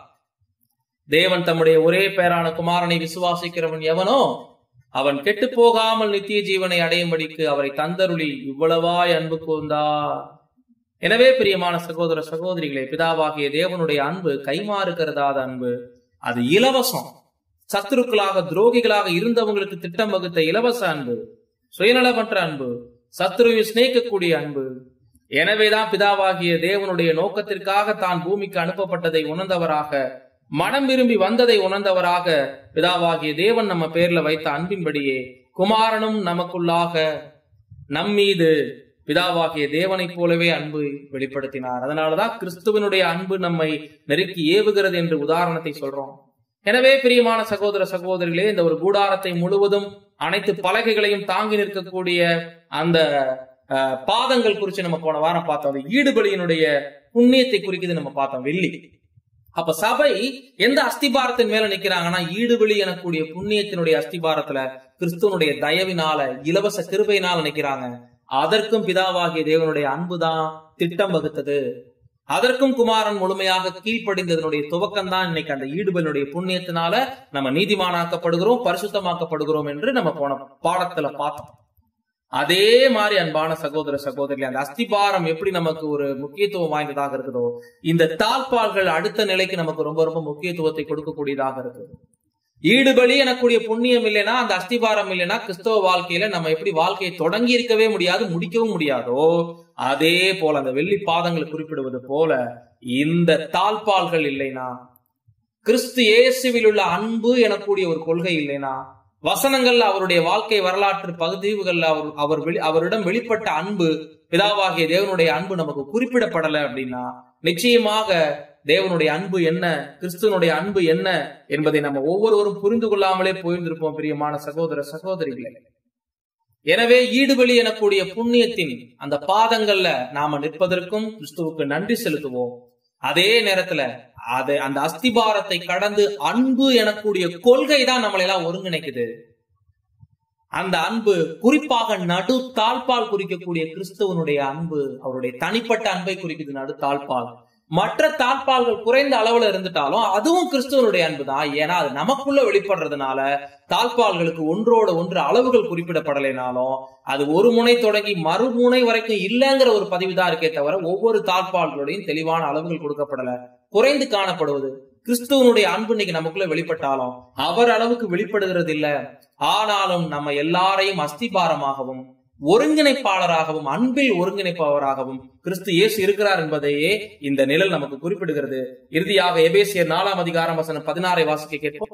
தேவன் தம்முடைய ஒரே பேரான குமாரனை விசுவாசிக்கிறவன் எவனோ அவன் கெட்டு போகாமல் நித்திய ஜீவனை அடையும்படிக்கு அவரை தந்தருளி இவ்வளவாய் அன்பு கூர்ந்தார் எனவே பிரியமான சகோதர சகோதரிகளே பிதாவாகிய தேவனுடைய அன்பு கைமாறு கருதாத அன்பு அது இலவசம் சத்துருக்களாக துரோகிகளாக இருந்தவங்களுக்கு திட்டம் வகுத்த இலவச அன்பு சுயநலமற்ற அன்பு சத்துருவை சிநேகிக்கக்கூடிய அன்பு எனவேதான் பிதாவாகிய தேவனுடைய நோக்கத்திற்காக தான் பூமிக்கு அனுப்பப்பட்டதை உணர்ந்தவராக மனம் விரும்பி வந்ததை உணர்ந்தவராக பிதாவாகிய தேவன் நம்ம பேர்ல வைத்த அன்பின்படியே குமாரனும் நமக்குள்ளாக நம்மீது பிதாவாகிய தேவனைப் போலவே அன்பு வெளிப்படுத்தினார் அதனாலதான் கிறிஸ்துவனுடைய அன்பு நம்மை நெருக்கி ஏவுகிறது என்று உதாரணத்தை சொல்றோம் எனவே பிரியமான சகோதர சகோதரிகளே இந்த ஒரு கூடாரத்தை முழுவதும் அனைத்து பலகைகளையும் தாங்கி நிற்கக்கூடிய அந்த அஹ், பாதங்கள் குறித்து நம்ம போன வாரம் பார்த்தோம் அது ஈடுபலியினுடைய புண்ணியத்தை குறிக்குது நம்ம பார்த்தோம் வெள்ளி அப்ப சபை எந்த அஸ்திபாரத்தின் மேல நிக்கிறாங்கன்னா ஈடுபலி எனக்கூடிய புண்ணியத்தினுடைய அஸ்திபாரத்துல கிறிஸ்துவனுடைய தயவினால இலவச கிருபையினால நிக்கிறாங்க அதற்கும் பிதாவாகிய தேவனுடைய அன்புதான் திட்டம் வகுத்தது அதற்கும் குமாரன் முழுமையாக கீழ்ப்படிந்ததனுடைய துவக்கம் தான் இன்னைக்கு அந்த ஈடுபலினுடைய புண்ணியத்தினால நம்ம நீதிமானாக்கப்படுகிறோம் பரிசுத்தமாக்கப்படுகிறோம் என்று நம்ம போன பாடத்துல பார்த்தோம் அதே மாதிரி அன்பான சகோதர சகோதரி அந்த அஸ்திபாரம் எப்படி நமக்கு ஒரு முக்கியத்துவம் வாய்ந்ததாக இருக்குதோ இந்த தாழ்பால்கள் அடுத்த நிலைக்கு நமக்கு ரொம்ப ரொம்ப முக்கியத்துவத்தை கொடுக்கக்கூடியதாக இருக்குது ஈடுபலி எனக்கூடிய புண்ணியம் இல்லைன்னா அந்த அஸ்திபாரம் இல்லைன்னா கிறிஸ்தவ வாழ்க்கையில நம்ம எப்படி வாழ்க்கையை தொடங்கி இருக்கவே முடியாது முடிக்கவும் முடியாதோ அதே போல அந்த வெள்ளி பாதங்கள் குறிப்பிடுவது போல இந்த தாழ்பால்கள் இல்லைனா கிறிஸ்து இயேசுவில் உள்ள அன்பு எனக்கூடிய ஒரு கொள்கை இல்லைனா வசனங்கள்ல அவருடைய வாழ்க்கை வரலாற்று பகுதிவுகள்ல அவர் அவர் வெளி அவரிடம் வெளிப்பட்ட அன்பு பிதாவாகிய தேவனுடைய அன்பு நமக்கு குறிப்பிடப்படலை அப்படின்னா நிச்சயமாக தேவனுடைய அன்பு என்ன கிறிஸ்துவனுடைய அன்பு என்ன என்பதை நம்ம ஒவ்வொருவரும் புரிந்து கொள்ளாமலே போயிருந்திருப்போம் பிரியமான சகோதர சகோதரிகளே எனவே ஈடுபலி எனக்கூடிய புண்ணியத்தின் அந்த பாதங்கள்ல நாம நிற்பதற்கும் கிறிஸ்துவுக்கு நன்றி செலுத்துவோம் அதே நேரத்துல அது அந்த அஸ்திபாரத்தை கடந்து அன்பு எனக்கூடிய கொள்கை தான் நம்மளை எல்லாம் ஒருங்கிணைக்குது அந்த அன்பு குறிப்பாக நடு தாழ்பால் குறிக்கக்கூடிய கிறிஸ்துவனுடைய அன்பு அவருடைய தனிப்பட்ட அன்பை குறிக்குது நடு தாழ்பால் மற்ற தாழ்பால்கள் குறைந்த அளவுல இருந்துட்டாலும் அதுவும் கிறிஸ்துவனுடைய அன்பு தான் ஏன்னா அது நமக்குள்ள வெளிப்படுறதுனால தாழ்பால்களுக்கு ஒன்றோட ஒன்று அளவுகள் குறிப்பிடப்படலைனாலும் அது ஒரு முனை தொடங்கி மறுமுனை வரைக்கும் இல்லைங்கிற ஒரு பதிவு தான் இருக்கே தவிர ஒவ்வொரு தாழ்பால்களுடையும் தெளிவான அளவுகள் கொடுக்கப்படல குறைந்து காணப்படுவது கிறிஸ்துவனுடைய அன்பு இன்னைக்கு நமக்குள்ள வெளிப்பட்டாலும் அவர் அளவுக்கு வெளிப்படுகிறது இல்ல ஆனாலும் நம்ம எல்லாரையும் அஸ்திபாரமாகவும் ஒருங்கிணைப்பாளராகவும் அன்பில் ஒருங்கிணைப்பவராகவும் கிறிஸ்து இயேசு இருக்கிறார் என்பதையே இந்த நிழல் நமக்கு குறிப்பிடுகிறது இறுதியாக எபேசியர் நாலாம் அதிகாரம் வசனம் பதினாறை வாசிக்க கேட்போம்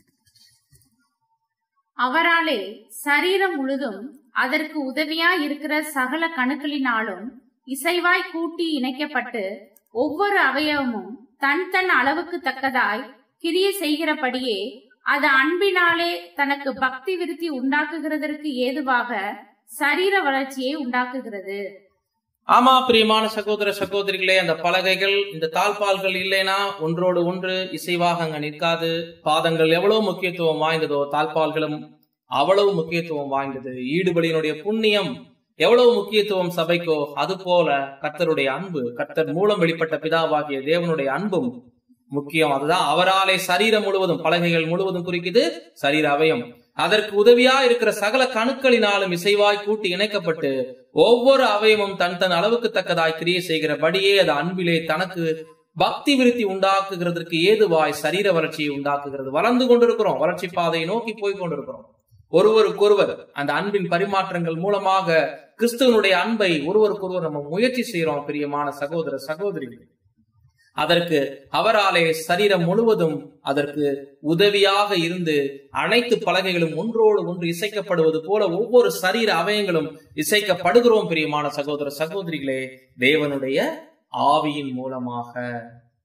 அவராலே சரீரம் முழுதும் அதற்கு உதவியா இருக்கிற சகல கணுக்களினாலும் இசைவாய் கூட்டி இணைக்கப்பட்டு ஒவ்வொரு அவயவமும் தன் தன் அளவுக்கு தக்கதாய் கிரிய செய்கிறபடியே அது அன்பினாலே தனக்கு பக்தி விருத்தி உண்டாக்குகிறதற்கு ஏதுவாக சரீர வளர்ச்சியை உண்டாக்குகிறது ஆமா பிரியமான சகோதர சகோதரிகளே அந்த பலகைகள் இந்த தாழ்பால்கள் இல்லைன்னா ஒன்றோடு ஒன்று இசைவாக அங்க நிற்காது பாதங்கள் எவ்வளவு முக்கியத்துவம் வாய்ந்ததோ தாழ்பால்களும் அவ்வளவு முக்கியத்துவம் வாய்ந்தது ஈடுபலியினுடைய புண்ணியம் எவ்வளவு முக்கியத்துவம் சபைக்கோ அது போல கர்த்தருடைய அன்பு கர்த்தர் மூலம் வெளிப்பட்ட பிதாவாகிய தேவனுடைய அன்பும் முக்கியம் அதுதான் அவராலே சரீரம் முழுவதும் பலகைகள் முழுவதும் குறிக்குது சரீர அவயம் அதற்கு உதவியா இருக்கிற சகல கணுக்களினாலும் இசைவாய் கூட்டி இணைக்கப்பட்டு ஒவ்வொரு அவயமும் தன் தன் அளவுக்கு தக்கதாய் கிரியை செய்கிறபடியே அது அன்பிலே தனக்கு பக்தி விருத்தி உண்டாக்குகிறதற்கு ஏதுவாய் சரீர வளர்ச்சியை உண்டாக்குகிறது வளர்ந்து கொண்டிருக்கிறோம் வளர்ச்சி பாதையை நோக்கி போய் கொண்டிருக்கிறோம் ஒருவருக்கொருவர் அந்த அன்பின் பரிமாற்றங்கள் மூலமாக கிறிஸ்துவனுடைய அன்பை ஒருவருக்கொருவர் நம்ம முயற்சி செய்யறோம் பிரியமான சகோதர சகோதரிகள் அதற்கு அவராலே சரீரம் முழுவதும் அதற்கு உதவியாக இருந்து அனைத்து பலகைகளும் ஒன்றோடு ஒன்று இசைக்கப்படுவது போல ஒவ்வொரு சரீர அவயங்களும் இசைக்கப்படுகிறோம் பிரியமான சகோதர சகோதரிகளே தேவனுடைய ஆவியின் மூலமாக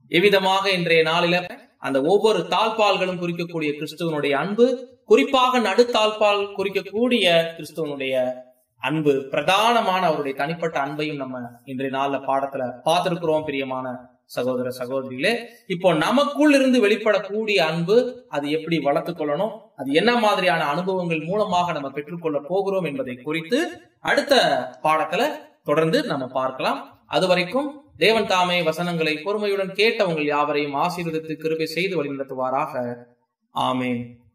எவ்விதமாக இன்றைய நாளில அந்த ஒவ்வொரு தாழ்பால்களும் குறிக்கக்கூடிய கிறிஸ்துவனுடைய அன்பு குறிப்பாக நடுத்தாழ்பால் குறிக்கக்கூடிய கிறிஸ்துவனுடைய அன்பு பிரதானமான அவருடைய தனிப்பட்ட அன்பையும் நம்ம இன்றைய நாள்ல பாடத்துல பார்த்திருக்கிறோம் பிரியமான சகோதர சகோதரிகளே இப்போ நமக்குள் இருந்து வெளிப்படக்கூடிய அன்பு அது எப்படி வளர்த்துக் கொள்ளணும் அது என்ன மாதிரியான அனுபவங்கள் மூலமாக நம்ம பெற்றுக்கொள்ள போகிறோம் என்பதை குறித்து அடுத்த பாடத்துல தொடர்ந்து நம்ம பார்க்கலாம் அது வரைக்கும் தேவன் தாமே வசனங்களை பொறுமையுடன் கேட்டவங்கள் யாவரையும் ஆசீர்வதித்து கிருபை செய்து வழிநடத்துவாராக ஆமேன்